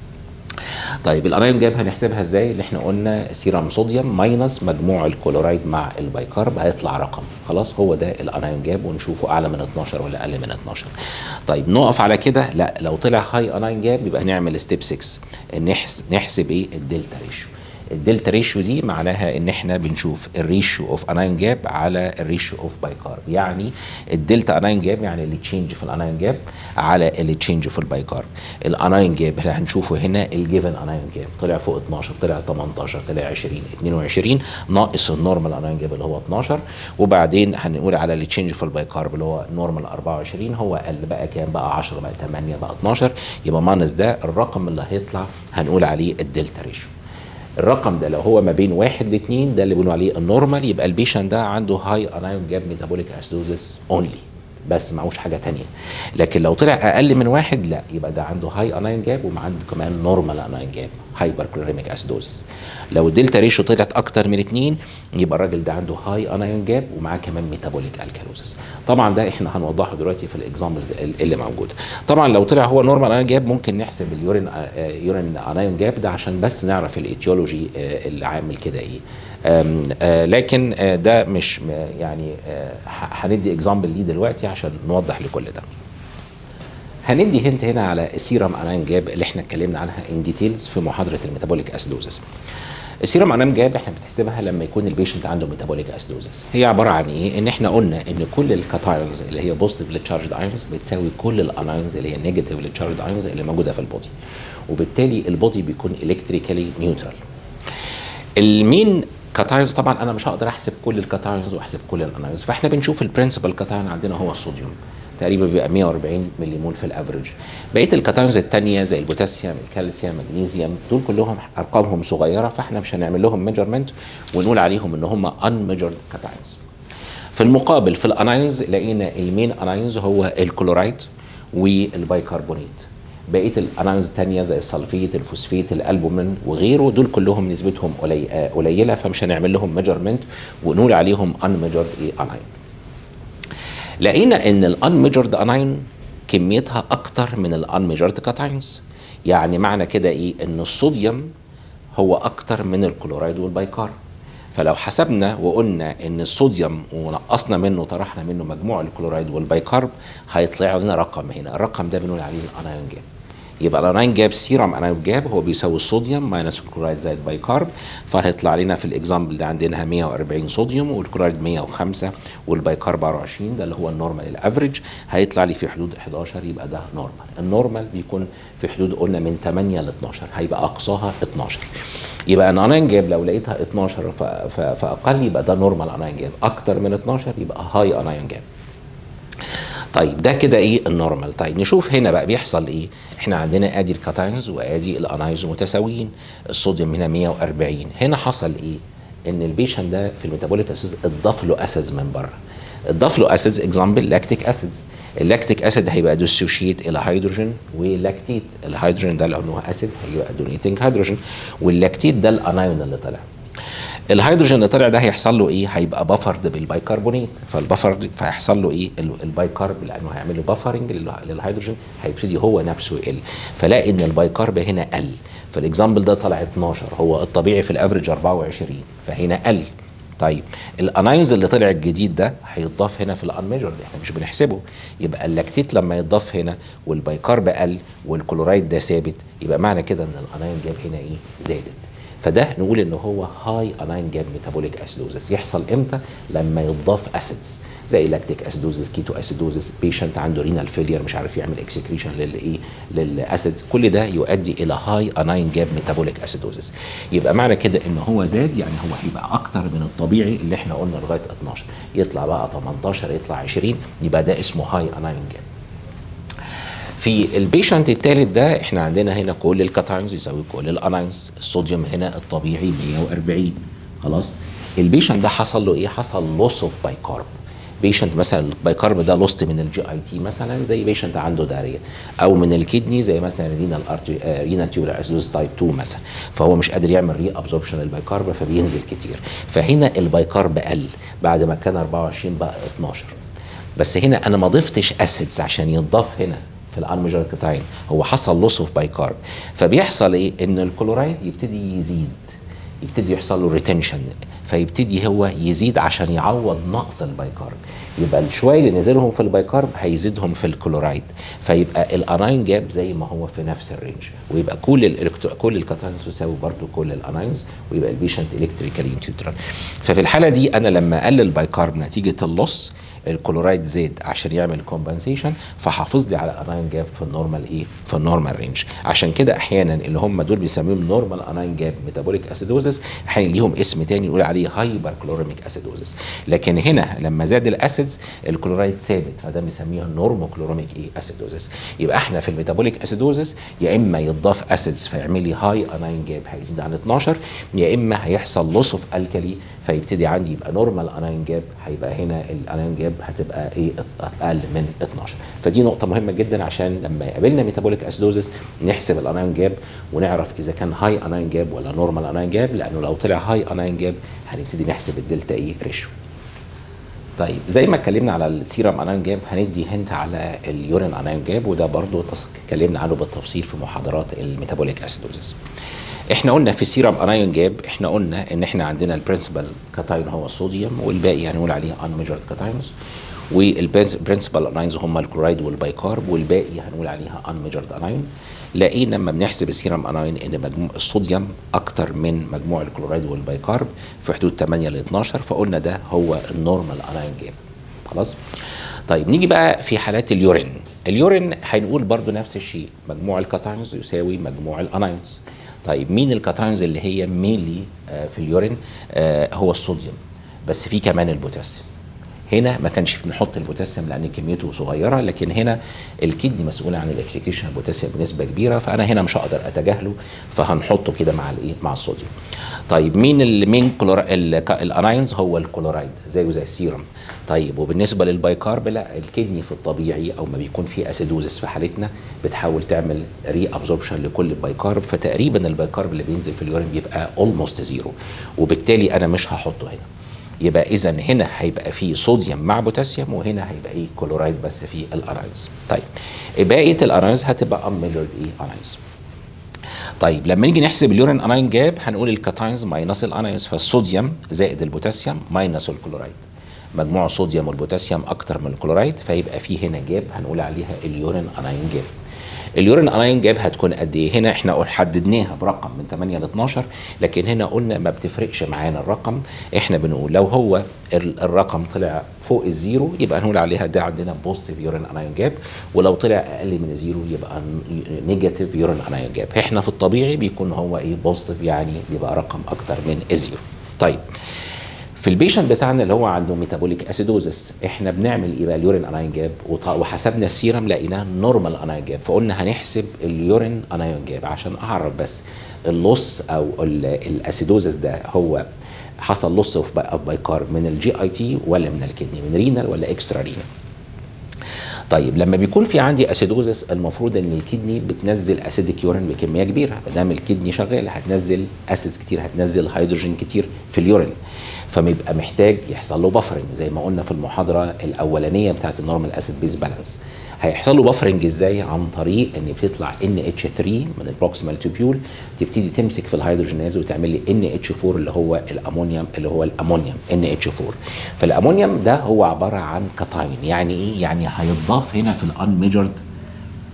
طيب الانايون جاب هنحسبها ازاي اللي احنا قلنا سيرم صوديوم ماينس مجموع الكلورايد مع البايكارب هيطلع رقم خلاص هو ده الانايون جاب ونشوفه اعلى من 12 ولا اقل من 12 طيب نقف على كده لا لو طلع هاي انايون جاب يبقى نعمل ستيب 6 نحسب نحسب ايه الدلتا ريشيو الدلتا ريشيو دي معناها ان احنا بنشوف الريشيو اوف اناين جاب على الريشيو اوف بايكارب يعني الدلتا اناين جاب يعني اللي تشينج في الاناين جاب على اللي تشينج في البايكارب الاناين جاب اللي هنشوفه هنا الجيفن اناين جاب طلع فوق 12 طلع 18 طلع 20 22 ناقص النورمال اناين جاب اللي هو 12 وبعدين هنقول على اللي تشينج في البايكارب اللي هو نورمال 24 هو قل بقى كام بقى 10 بقى 8 بقى 12 يبقى ماينس ده الرقم اللي هيطلع هنقول عليه الدلتا ريشيو الرقم ده لو هو ما بين واحد لاثنين ده اللي بنقول عليه النورمال يبقى البيشنت ده عنده هاي انايون جاب ميتابوليك اسيدوزس اونلي بس معهوش حاجه تانية لكن لو طلع اقل من واحد لا يبقى ده عنده هاي انايون جاب وعنده كمان نورمال انايون جاب هايبر كلوريميك اسيدوزس لو الدلتا ريشيو طلعت اكتر من اتنين يبقى الراجل ده عنده هاي انايون جاب ومعاه كمان ميتابوليك الكالوزس طبعا ده احنا هنوضحه دلوقتي في الاكزامبلز اللي موجوده طبعا لو طلع هو نورمال انايون جاب ممكن نحسب اليورين يورين انايون جاب ده عشان بس نعرف الايتيولوجي اللي عامل كده ايه آم آه لكن آه ده مش يعني آه هندي اكزامبل ليه دلوقتي عشان نوضح لكل ده هندي هنت هنا على السيرم اناين جاب اللي احنا اتكلمنا عنها ان ديتيلز في محاضره الميتابوليك اسيدوزس السيرم اناين جاب احنا بتحسبها لما يكون البيشنت عنده ميتابوليك اسيدوزس هي عباره عن ايه ان احنا قلنا ان كل الكاتايونز اللي هي بوزيتيف تشارجد ايونز بتساوي كل الانايونز اللي هي نيجاتيف تشارجد ايونز اللي موجوده في البودي وبالتالي البودي بيكون الكتريكالي نيوترال المين كاتايونز طبعا انا مش هقدر احسب كل الكاتايونز واحسب كل الانايونز فاحنا بنشوف البرنسبل كاتايون عندنا هو الصوديوم تقريبا بيبقى 140 ملي مول في الافريج بقيه الكاتايونز الثانيه زي البوتاسيوم الكالسيوم مغنيسيوم دول كلهم ارقامهم صغيره فاحنا مش هنعمل لهم ميجرمنت ونقول عليهم ان هم ان ميجرد كاتايونز في المقابل في الانايونز لقينا المين انايونز هو الكلورايد والبيكربونات بقيه الانايونز الثانيه زي السلفيت الفوسفيت الالبومين وغيره دول كلهم نسبتهم قليله فمش هنعمل لهم ميجرمنت ونقول عليهم ان ميجرد ايه انايون لقينا ان الان ميجرد انايون كميتها اكتر من الان ميجرد كاتايونز يعني معنى كده ايه ان الصوديوم هو اكتر من الكلورايد والبيكار فلو حسبنا وقلنا ان الصوديوم ونقصنا منه طرحنا منه مجموع الكلورايد والبيكارب هيطلع لنا رقم هنا الرقم ده بنقول عليه الانايون جاب يبقى الانايون جاب سيرم انايون جاب هو بيساوي الصوديوم ماينس الكلورايد زائد بايكارب فهيطلع لنا في الاكزامبل ده عندنا 140 صوديوم والكلورايد 105 والبايكارب 24 ده اللي هو النورمال الافريج هيطلع لي في حدود 11 يبقى ده نورمال النورمال بيكون في حدود قلنا من 8 ل 12 هيبقى اقصاها 12 يبقى الانايون جاب لو لقيتها 12 فاقل يبقى ده نورمال انايون جاب اكتر من 12 يبقى هاي انايون جاب طيب ده كده ايه النورمال طيب نشوف هنا بقى بيحصل ايه احنا عندنا ادي الكاتاينز وادي الانايز متساويين الصوديوم هنا 140 هنا حصل ايه ان البيشنت ده في الميتابوليك اسيد اتضاف له اسيدز من بره اتضاف له اسيدز اكزامبل لاكتيك اسيدز اللاكتيك اسيد هيبقى ديسوشيت الى هيدروجين ولاكتيت الهيدروجين ده لانه اسيد هيبقى دونيتنج هيدروجين واللاكتيت ده الانايون اللي طلع الهيدروجين اللي طلع ده هيحصل له ايه؟ هيبقى بفرد بالبيكربونات فالبفر فهيحصل له ايه؟ البيكرب لانه هيعمل له بفرنج للهيدروجين هيبتدي هو نفسه يقل فلاقي ان البيكرب هنا قل فالاكزامبل ده طلع 12 هو الطبيعي في الافريج 24 فهنا قل طيب الانايونز اللي طلع الجديد ده هيتضاف هنا في الانميجرد احنا مش بنحسبه يبقى اللاكتيت لما يتضاف هنا والبيكرب قل والكلورايد ده ثابت يبقى معنى كده ان الانايون جاب هنا ايه زادت فده نقول ان هو هاي اناين جاب ميتابوليك اسيدوزس يحصل امتى لما يضاف اسيدز زي لاكتيك اسيدوزس كيتو اسيدوزس بيشنت عنده رينال فيلير مش عارف يعمل اكسكريشن للايه للاسيد كل ده يؤدي الى هاي اناين جاب ميتابوليك اسيدوزس يبقى معنى كده ان هو زاد يعني هو هيبقى اكتر من الطبيعي اللي احنا قلنا لغايه 12 يطلع بقى 18 يطلع 20 يبقى ده اسمه هاي اناين جاب في البيشنت الثالث ده احنا عندنا هنا كل الكاتاينز يساوي كل الاناينز الصوديوم هنا الطبيعي 140 خلاص البيشنت ده حصل له ايه حصل لوس اوف بايكارب بيشنت مثلا البايكارب ده لوست من الجي اي تي مثلا زي بيشنت عنده داريه او من الكدني زي مثلا رينال رينال تيوبر اسيدوز تايب 2 مثلا فهو مش قادر يعمل ري ابزوربشن للبايكارب فبينزل كتير فهنا البايكارب قل بعد ما كان 24 بقى 12 بس هنا انا ما ضفتش اسيدز عشان يتضاف هنا في الانميجر كتاين هو حصل لوس اوف بايكارب فبيحصل ايه ان الكلورايد يبتدي يزيد يبتدي يحصل له ريتنشن فيبتدي هو يزيد عشان يعوض نقص البايكارب يبقى الشويه اللي نزلهم في البايكارب هيزيدهم في الكلورايد فيبقى الاناين جاب زي ما هو في نفس الرينج ويبقى كل الالكترو كل الكاتاينز تساوي برضو كل الاناينز ويبقى البيشنت الكتريكالي نيوترال ففي الحاله دي انا لما اقلل بايكارب نتيجه اللص الكلورايد زاد عشان يعمل كومبنسيشن فحافظ لي على اناين جاب في النورمال ايه في النورمال رينج عشان كده احيانا اللي هم دول بيسميهم نورمال اناين جاب ميتابوليك اسيدوزس احيانا ليهم اسم تاني نقول عليه هايبر كلوريميك اسيدوزس لكن هنا لما زاد الاسيدز الكلورايد ثابت فده بنسميها نورمو كلوريميك ايه اسيدوزس يبقى احنا في الميتابوليك اسيدوزس يا اما يضاف اسيدز فيعمل لي هاي اناين جاب هيزيد عن 12 يا اما هيحصل لوس اوف الكالي فيبتدي عندي يبقى نورمال اناين جاب هيبقى هنا الاناين جاب هتبقى ايه اقل من 12 فدي نقطه مهمه جدا عشان لما يقابلنا ميتابوليك اسيدوزس نحسب الاناين جاب ونعرف اذا كان هاي اناين جاب ولا نورمال اناين جاب لانه لو طلع هاي اناين جاب هنبتدي نحسب الدلتا ايه ريشيو طيب زي ما اتكلمنا على السيرم اناين جاب هندي هنت على اليورين اناين جاب وده برضو اتكلمنا عنه بالتفصيل في محاضرات الميتابوليك اسيدوزس احنا قلنا في السيرم انايون جاب احنا قلنا ان احنا عندنا البرنسبل كاتاين هو الصوديوم والباقي هنقول عليه انميجرد كاتاينز والبرنسبل اناينز هم الكلورايد والبايكارب والباقي هنقول عليها انميجرد انايون لقينا لما بنحسب السيرم انايون ان مجموع الصوديوم اكتر من مجموع الكلورايد والبايكارب في حدود 8 ل 12 فقلنا ده هو النورمال انايون جاب خلاص طيب نيجي بقى في حالات اليورين اليورين هنقول برضو نفس الشيء مجموع الكاتاينز يساوي مجموع الاناينز طيب مين الكاتاينز اللي هي مينلي في اليورين آه هو الصوديوم بس في كمان البوتاسيوم هنا ما كانش بنحط البوتاسيوم لان كميته صغيره لكن هنا الكدني مسؤول عن الاكسكريشن البوتاسيوم بنسبه كبيره فانا هنا مش هقدر اتجاهله فهنحطه كده مع الايه مع الصوديوم طيب مين ال مين كلورا الاناينز هو الكلورايد زيه زي السيرم طيب وبالنسبه للبايكارب لا الكدني في الطبيعي او ما بيكون في اسيدوزس في حالتنا بتحاول تعمل ري ابزوربشن لكل البايكارب فتقريبا البايكارب اللي بينزل في اليورين بيبقى اولموست زيرو وبالتالي انا مش هحطه هنا يبقى اذا هنا هيبقى في صوديوم مع بوتاسيوم وهنا هيبقى ايه كلورايد بس في الاناينز طيب بقيه الاناينز هتبقى انميجرد ايه اناينز طيب لما نيجي نحسب اليورين اناين جاب هنقول الكاتاينز ماينس الاناينز فالصوديوم زائد البوتاسيوم ماينس الكلورايد مجموع الصوديوم والبوتاسيوم اكتر من الكلورايد فيبقى في هنا جاب هنقول عليها اليورين اناين جاب اليورين اناين جاب هتكون قد ايه هنا احنا حددناها برقم من 8 ل 12 لكن هنا قلنا ما بتفرقش معانا الرقم احنا بنقول لو هو الرقم طلع فوق الزيرو يبقى هنقول عليها ده عندنا بوزيتيف يورين اناين جاب ولو طلع اقل من الزيرو يبقى نيجاتيف يورين اناين جاب احنا في الطبيعي بيكون هو ايه بوزيتيف يعني بيبقى رقم اكتر من الزيرو طيب في البيشنت بتاعنا اللي هو عنده ميتابوليك اسيدوزس احنا بنعمل ايه بقى اليورين اناين جاب وحسبنا السيرم لقيناه نورمال اناين جاب فقلنا هنحسب اليورين اناين جاب عشان اعرف بس اللص او الاسيدوزس ده هو حصل لص اوف بايكارب من الجي اي تي ولا من الكدني من رينال ولا اكسترا رينال طيب لما بيكون في عندي اسيدوزس المفروض ان الكدني بتنزل اسيدك يورين بكميه كبيره ما دام الكدني شغاله هتنزل اسيدز كتير هتنزل هيدروجين كتير في اليورين فبيبقى محتاج يحصل له بفرنج زي ما قلنا في المحاضره الاولانيه بتاعت النورمال اسيد بيز بالانس هيحصل له بفرنج ازاي عن طريق ان بتطلع ان اتش 3 من البروكسيمال تيبيول تبتدي تمسك في الهيدروجيناز وتعمل لي ان اتش 4 اللي هو الامونيوم اللي هو الامونيوم ان اتش 4 فالامونيوم ده هو عباره عن كاتاين يعني ايه يعني هيتضاف هنا في الان ميجرد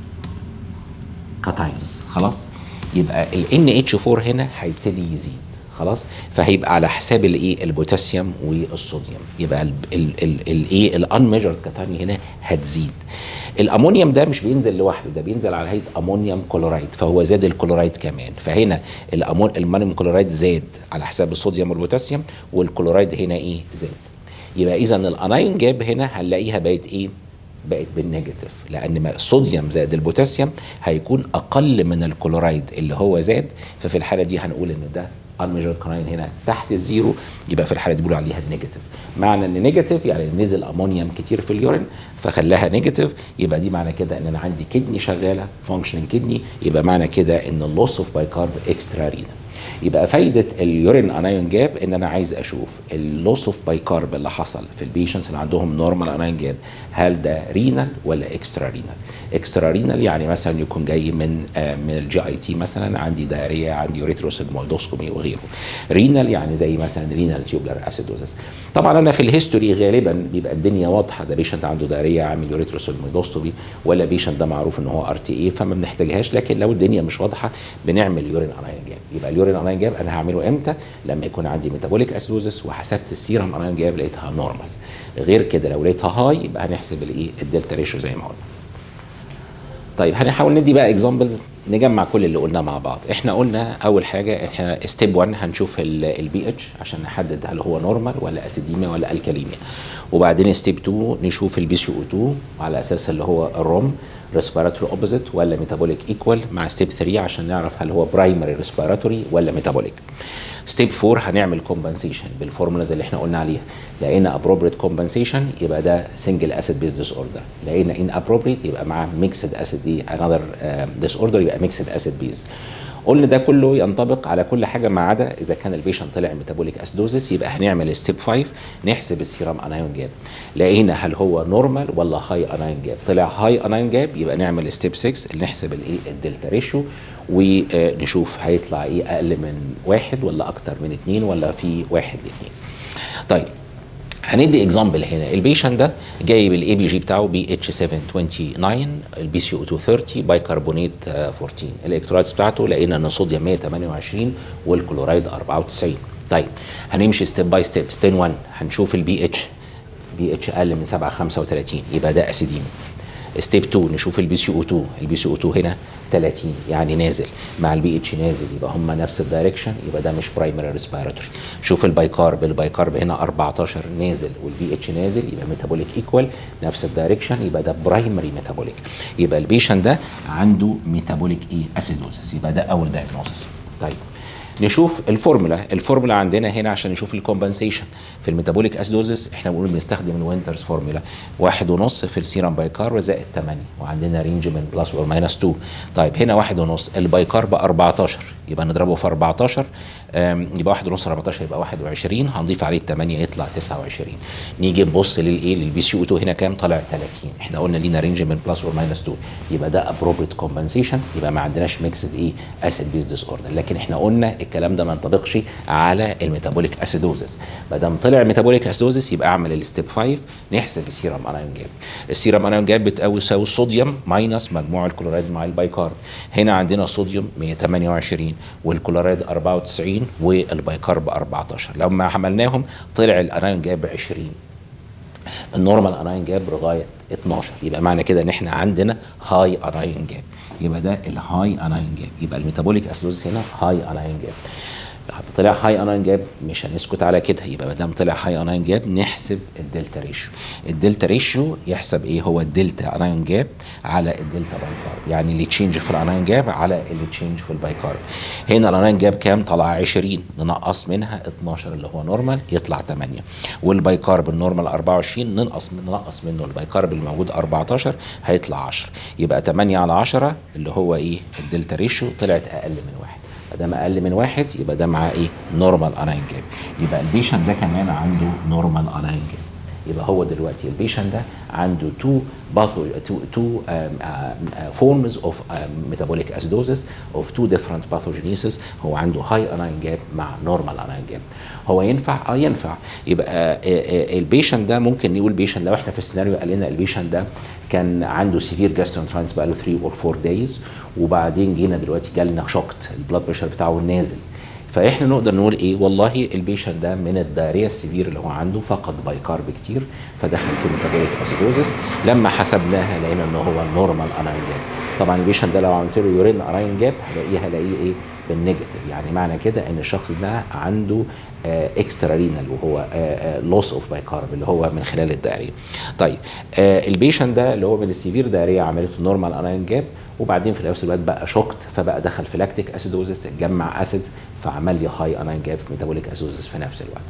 كاتاينز خلاص يبقى ال اتش 4 هنا هيبتدي يزيد خلاص فهيبقى على حساب الايه البوتاسيوم والصوديوم يبقى الايه الانميجرد كاتايون هنا هتزيد الامونيوم ده مش بينزل لوحده ده بينزل على هيئه امونيوم كلورايد فهو زاد الكلورايد كمان فهنا الامون المونيوم كلورايد زاد على حساب الصوديوم والبوتاسيوم والكلورايد هنا ايه زاد يبقى اذا الانايون جاب هنا هنلاقيها بقت ايه بقت بالنيجاتيف لان ما الصوديوم زائد البوتاسيوم هيكون اقل من الكلورايد اللي هو زاد ففي الحاله دي هنقول ان ده unmeasured كراين هنا تحت الزيرو يبقى في الحاله دي بيقولوا عليها نيجاتيف معنى ان نيجاتيف يعني نزل امونيوم كتير في اليورين فخلاها نيجاتيف يبقى دي معنى كده ان انا عندي كدني شغاله فانكشننج كدني يبقى معنى كده ان اللوس اوف بايكارب اكسترا رينا يبقى فايده اليورين انايون جاب ان انا عايز اشوف اللوس اوف بايكارب اللي حصل في البيشنتس اللي عندهم نورمال انايون جاب هل ده رينال ولا اكسترا رينال اكسترا رينال يعني مثلا يكون جاي من آه من الجي اي تي مثلا عندي دايريا عندي يوريتروسيجمويدوسكومي وغيره رينال يعني زي مثلا رينال تيوبلر اسيدوزس طبعا انا في الهيستوري غالبا بيبقى الدنيا واضحه ده بيشنت عنده دايريا عامل يوريتروسيجمويدوسكومي ولا بيشنت ده معروف ان هو ار تي اي فما بنحتاجهاش لكن لو الدنيا مش واضحه بنعمل يورين انايون جاب يبقى اليورين انايون جاب انا هعمله امتى لما يكون عندي ميتابوليك اسيدوزس وحسبت السيرم انايون جاب لقيتها نورمال غير كده لو لقيتها هاي يبقى هنحسب الايه الدلتا ريشيو زي ما قلنا طيب هنحاول ندي بقى اكزامبلز نجمع كل اللي قلناه مع بعض احنا قلنا اول حاجه احنا ستيب 1 هنشوف البي اتش عشان نحدد هل هو نورمال ولا اسيديميا ولا الكاليميا وبعدين ستيب 2 نشوف البي سي او 2 على اساس اللي هو الروم ريسبيراتوري اوبوزيت ولا ميتابوليك ايكوال مع ستيب 3 عشان نعرف هل هو برايمري ريسبيراتوري ولا ميتابوليك ستيب 4 هنعمل كومبنسيشن بالفورمولاز اللي احنا قلنا عليها لقينا ابروبريت كومبنسيشن يبقى ده سنجل اسيد بيز ديس اوردر لقينا ان ابروبريت يبقى معاه ميكسد اسيد دي انذر ديس اوردر يبقى ميكسد اسيد بيز قلنا ده كله ينطبق على كل حاجه ما عدا اذا كان البيشنت طلع ميتابوليك اسيدوزس يبقى هنعمل ستيب 5 نحسب السيرم انايون جاب لقينا هل هو نورمال ولا هاي انايون جاب طلع هاي انايون جاب يبقى نعمل ستيب 6 اللي نحسب الايه الدلتا ريشيو ونشوف هيطلع ايه اقل من واحد ولا اكتر من اتنين ولا في واحد اتنين طيب هندي اكزامبل هنا البيشنت ده جاي بالاي بي جي بتاعه بي اتش 729 البي سي او 230 بايكربونات 14 الالكترولايتس بتاعته لقينا ان الصوديوم 128 والكلورايد 94 طيب هنمشي ستيب باي ستيب ستين 1 هنشوف البي اتش بي اتش اقل من 7 35 يبقى ده اسيديمي ستيب 2 نشوف البي سي او 2 البي سي او 2 هنا 30 يعني نازل مع البي اتش نازل يبقى هم نفس الدايركشن يبقى ده مش برايمري ريسبيراتوري شوف البايكارب البايكارب هنا 14 نازل والبي اتش نازل يبقى ميتابوليك ايكوال نفس الدايركشن يبقى ده برايمري ميتابوليك يبقى البيشنت ده عنده ميتابوليك ايه اسيدوزس يبقى ده اول دايجنوستس طيب نشوف الفورمولا الفورمولا عندنا هنا عشان نشوف الكومبنسيشن في الميتابوليك اسيدوزس احنا بنقول بنستخدم الوينترز فورمولا واحد ونص في السيرم بايكارب زائد 8 وعندنا رينج من بلس اور ماينس 2 طيب هنا واحد ونص البايكارب 14 يبقى نضربه في 14 يبقى واحد ونص 14 يبقى 21 هنضيف عليه 8 يطلع 29 نيجي نبص للايه للبي سي او 2 هنا كام طالع 30 احنا قلنا لينا رينج من بلس اور ماينس 2 يبقى ده ابروبريت كومبنسيشن يبقى ما عندناش ميكسد ايه اسيد بيز ديس اوردر لكن احنا قلنا الكلام ده ما ينطبقش على الميتابوليك اسيدوزس ما دام طلع ميتابوليك اسيدوزس يبقى اعمل الستيب 5 نحسب السيرم انايون جاب السيرم انايون جاب بتساوي يساوي الصوديوم ماينس مجموع الكلورايد مع البايكارب هنا عندنا الصوديوم 128 والكلورايد 94 والبايكارب 14 لما عملناهم طلع الانايون جاب 20 النورمال انايون جاب لغايه 12 يبقى معنى كده ان احنا عندنا هاي انايون جاب يبقى ده الهاي انايون جاب يبقى الميتابوليك اسيدوز هنا هاي انايون جاب طلع هاي اناين جاب مش هنسكت على كده يبقى ما دام طلع هاي اناين جاب نحسب الدلتا ريشيو الدلتا ريشيو يحسب ايه هو الدلتا اناين جاب على الدلتا بايكارب يعني اللي تشينج في الاناين جاب على اللي تشينج في البايكارب هنا الاناين جاب كام طلع 20 ننقص منها 12 اللي هو نورمال يطلع 8 والبايكارب النورمال 24 ننقص من ننقص منه البايكارب اللي موجود 14 هيطلع 10 يبقى 8 على 10 اللي هو ايه الدلتا ريشيو طلعت اقل من واحد دام اقل من واحد يبقى ده معاه ايه نورمال اناين جاب يبقى البيشنت ده كمان عنده نورمال اناين جاب يبقى هو دلوقتي البيشنت ده عنده تو باثو تو تو فورمز اوف ميتابوليك اسيدوزس اوف تو ديفرنت باثوجينيسيس هو عنده هاي اناين جاب مع نورمال اناين جاب هو ينفع اه ينفع يبقى البيشنت ده ممكن نقول بيشنت لو احنا في السيناريو قال لنا البيشنت ده كان عنده سيفير جاسترونتراينس بقى له 3 اور 4 دايز وبعدين جينا دلوقتي جالنا شوكت البلاد بريشر بتاعه نازل فاحنا نقدر نقول ايه والله البيشنت ده من الدايريا السيفير اللي هو عنده فقد بايكارب كتير فدخل في ميتابوليك اسيدوزس لما حسبناها لقينا ان هو نورمال اناين جاب طبعا البيشنت ده لو عملت له يورين اناين جاب هلاقيه هلاقيه ايه بالنيجاتيف يعني معنى كده ان الشخص ده عنده اكسترا رينال وهو لوس اوف بايكارب اللي هو من خلال الدائريه. طيب آه البيشنت ده اللي هو من السيفير دائريه عملته نورمال اناين جاب وبعدين في نفس الوقت بقى شوكت فبقى دخل في لاكتيك اسيدوزس اتجمع اسيدز فعمل لي هاي اناين جاب في ميتابوليك اسيدوزس في نفس الوقت.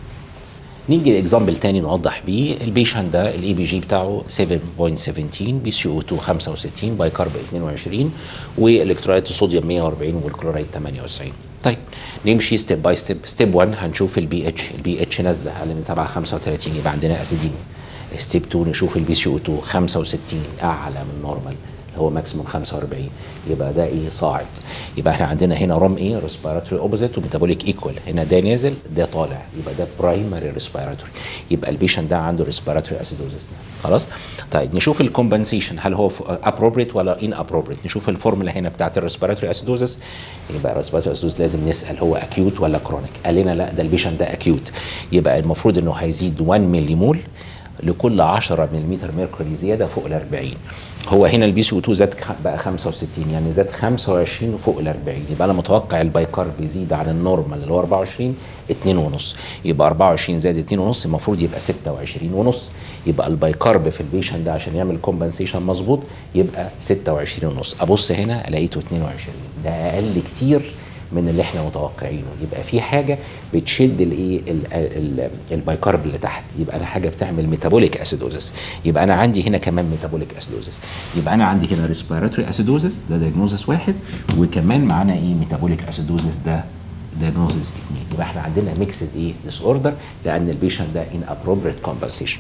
نيجي لاكزامبل تاني نوضح بيه البيشنت ده الاي بي جي بتاعه 7.17 بي سي او 2 65 باي كارب 22 والكترولايت الصوديوم 140 والكلورايد 98 طيب نمشي ستيب باي ستيب ستيب 1 هنشوف البي اتش البي اتش نازله اقل من 7 35 يبقى عندنا اسيديميا ستيب 2 نشوف البي سي او 2 65 اعلى من نورمال اللي هو ماكسيموم 45 يبقى ده ايه صاعد يبقى احنا عندنا هنا روم ايه ريسبيراتوري اوبوزيت وميتابوليك ايكوال هنا ده نازل ده طالع يبقى ده برايمري ريسبيراتوري يبقى البيشنت ده عنده ريسبيراتوري اسيدوزس خلاص طيب نشوف الكومبنسيشن هل هو ابروبريت ولا ان ابروبريت نشوف الفورمولا هنا بتاعت الريسبيراتوري اسيدوزس يبقى الريسبيراتوري اسيدوزس لازم نسال هو اكيوت ولا كرونيك قال لنا لا ده البيشنت ده اكيوت يبقى المفروض انه هيزيد 1 ملي مول لكل 10 ملم ميركوري زياده فوق ال 40 هو هنا البي سي او 2 زاد بقى 65 يعني زاد 25 فوق ال 40 يبقى انا متوقع البايكارب يزيد عن النورمال اللي هو 24 2 ونص يبقى 24 زائد 2 ونص المفروض يبقى 26 ونص يبقى البايكارب في البيشنت ده عشان يعمل كومبنسيشن مظبوط يبقى 26 ونص ابص هنا لقيته 22 ده اقل كتير من اللي احنا متوقعينه يبقى في حاجه بتشد الايه البايكارب اللي تحت يبقى انا حاجه بتعمل ميتابوليك اسيدوزس يبقى انا عندي هنا كمان ميتابوليك اسيدوزس يبقى انا عندي هنا ريسبيراتوري اسيدوزس ده دايجنوزس واحد وكمان معانا ايه ميتابوليك اسيدوزس ده دايجنوزس اثنين يبقى احنا عندنا ميكسد ايه ديس اوردر لان البيشنت ده ان ابروبريت كومبنسيشن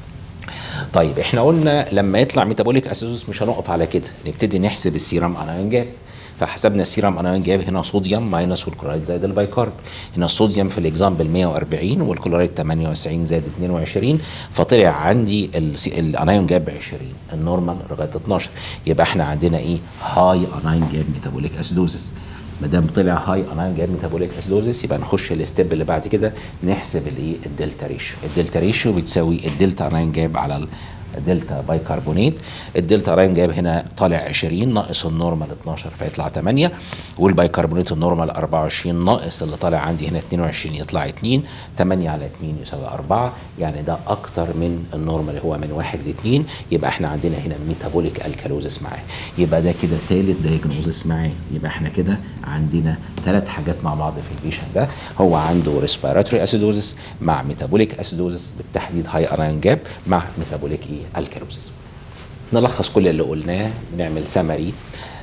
طيب احنا قلنا لما يطلع ميتابوليك اسيدوزس مش هنقف على كده نبتدي نحسب السيرم انايون جاب فحسبنا السيرم انايون جاب هنا صوديوم ماينس والكلورايد زائد البايكارب هنا الصوديوم في الاكزامبل 140 والكلورايد 98 زائد 22 فطلع عندي الانايون جاب 20 النورمال لغايه 12 يبقى احنا عندنا ايه هاي انايون جاب ميتابوليك اسيدوزس ما دام طلع هاي انايون جاب ميتابوليك اسيدوزس يبقى نخش الستيب اللي بعد كده نحسب الايه الدلتا ريشيو الدلتا ريشيو بتساوي الدلتا انايون جاب على دلتا بايكربونات الدلتا راين جايب هنا طالع 20 ناقص النورمال 12 فيطلع 8 والبايكربونات النورمال 24 ناقص اللي طالع عندي هنا 22 يطلع 2 8 على 2 يساوي 4 يعني ده اكتر من النورمال اللي هو من 1 ل 2 يبقى احنا عندنا هنا ميتابوليك الكالوزس معاه يبقى ده كده ثالث دايجنوزس معاه يبقى احنا كده عندنا ثلاث حاجات مع بعض في البيشنت ده هو عنده ريسبيراتوري اسيدوزس مع ميتابوليك اسيدوزس بالتحديد هاي انايون جاب مع ميتابوليك ايه الكالوزس نلخص كل اللي قلناه نعمل سمري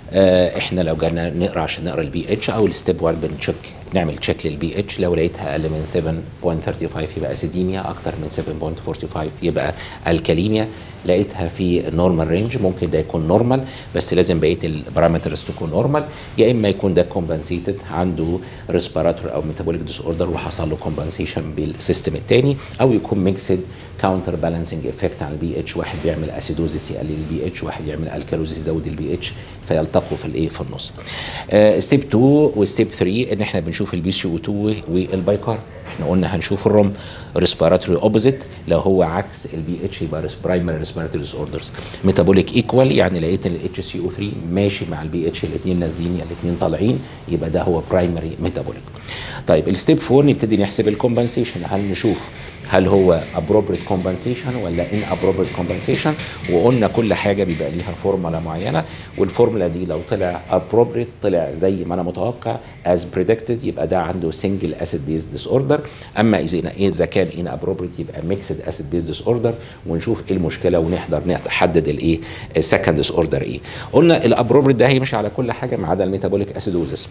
آه احنا لو جينا نقرا عشان نقرا البي اتش او الستيب 1 بنتشيك نعمل تشيك للبي اتش لو لقيتها اقل من 7.35 يبقى اسيديميا اكتر من 7.45 يبقى الكاليميا لقيتها في النورمال رينج ممكن ده يكون نورمال بس لازم بقيه البارامترز تكون نورمال يا اما يكون ده كومبنسيتد عنده ريسبيراتور او ميتابوليك ديس اوردر وحصل له كومبنسيشن بالسيستم الثاني او يكون ميكسد كاونتر بالانسنج افكت على البي اتش واحد بيعمل اسيدوزيس يقلل البي اتش واحد يعمل الكالوزيس يزود البي اتش فيلتقوا في الايه في النص ستيب 2 وستيب 3 ان احنا بنشوف البي سي او 2 والبايكار احنا قلنا هنشوف الروم ريسبيراتوري اوبوزيت لو هو عكس البي اتش يبقى برايمري ريسبيراتوري ديس اوردرز ميتابوليك ايكوال يعني لقيت ان الاتش سي او 3 ماشي مع البي اتش الاثنين نازلين يعني الاثنين طالعين يبقى ده هو برايمري ميتابوليك طيب الستيب 4 نبتدي نحسب الكومبنسيشن هل نشوف هل هو appropriate compensation ولا in appropriate compensation وقلنا كل حاجه بيبقى ليها فورمولا معينه والفورمولا دي لو طلع appropriate طلع زي ما انا متوقع as predicted يبقى ده عنده single acid based disorder اما اذا اذا كان in appropriate يبقى mixed acid based disorder ونشوف ايه المشكله ونحضر نحدد الايه second disorder ايه قلنا الابروبريت ده هيمشي على كل حاجه ما عدا الميتابوليك اسيدوزس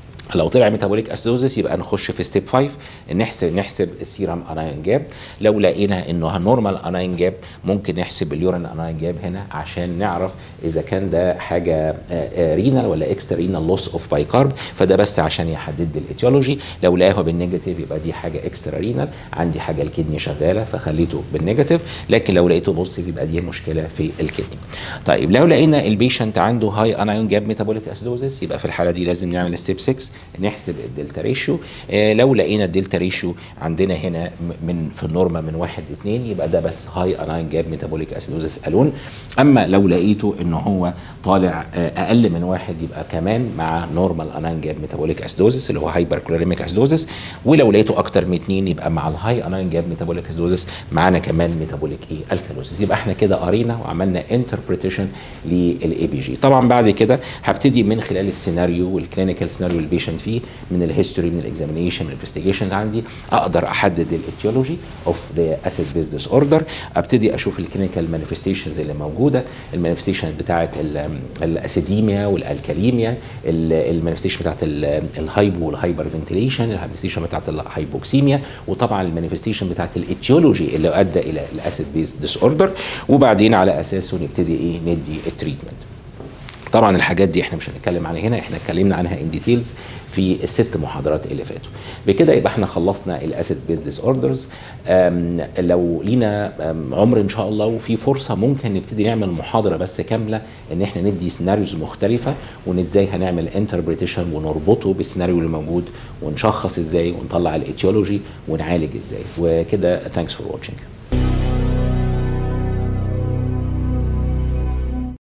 لو طلع ميتابوليك اسيدوزس يبقى نخش في ستيب 5 نحسب نحسب السيرم انايون جاب لو لقينا انه نورمال انايون جاب ممكن نحسب اليورين انايون جاب هنا عشان نعرف اذا كان ده حاجه رينال ولا اكسترا رينال لوس اوف بايكارب فده بس عشان يحدد لي الايتيولوجي لو لقاها بالنيجاتيف يبقى دي حاجه اكسترا رينال عندي حاجه الكدني شغاله فخليته بالنيجاتيف لكن لو لقيته بوزيتيف يبقى دي مشكله في الكدني طيب لو لقينا البيشنت عنده هاي انايون جاب ميتابوليك اسيدوزس يبقى في الحاله دي لازم نعمل ستيب 6 نحسب الدلتا ريشيو آه لو لقينا الدلتا ريشيو عندنا هنا من في النورما من واحد لاثنين يبقى ده بس هاي اناين جاب ميتابوليك اسيدوزس الون اما لو لقيته ان هو طالع اقل من واحد يبقى كمان مع نورمال اناين جاب ميتابوليك اسيدوزس اللي هو هايبر كلوريميك اسيدوزس ولو لقيته اكتر من اثنين يبقى مع الهاي اناين جاب ميتابوليك اسيدوزس معانا كمان ميتابوليك ايه الكالوزس يبقى احنا كده قرينا وعملنا انتربريتيشن للاي بي جي طبعا بعد كده هبتدي من خلال السيناريو والكلينيكال سيناريو اللي البيشنت فيه من الهيستوري من الاكزامينيشن من الانفستيجيشن اللي عندي اقدر احدد الايتيولوجي اوف ذا اسيد بيز ديس اوردر ابتدي اشوف الكلينيكال مانيفستيشنز اللي موجوده المانيفستيشن بتاعه الاسيديميا والالكاليميا المانيفستيشن بتاعه الهايبو والهايبر فنتيليشن المانيفستيشن بتاعه الهايبوكسيميا وطبعا المانيفستيشن بتاعه الايتيولوجي اللي ادى الى الاسيد بيز ديس اوردر وبعدين على اساسه نبتدي ايه ندي التريتمنت طبعا الحاجات دي احنا مش هنتكلم عنها هنا احنا اتكلمنا عنها ان ديتيلز في الست محاضرات اللي فاتوا بكده يبقى احنا خلصنا الاسيد بيز ديس اوردرز لو لينا عمر ان شاء الله وفي فرصه ممكن نبتدي نعمل محاضره بس كامله ان احنا ندي سيناريوز مختلفه وان ازاي هنعمل انتربريتيشن ونربطه بالسيناريو اللي موجود ونشخص ازاي ونطلع الايتيولوجي ونعالج ازاي وكده ثانكس فور واتشنج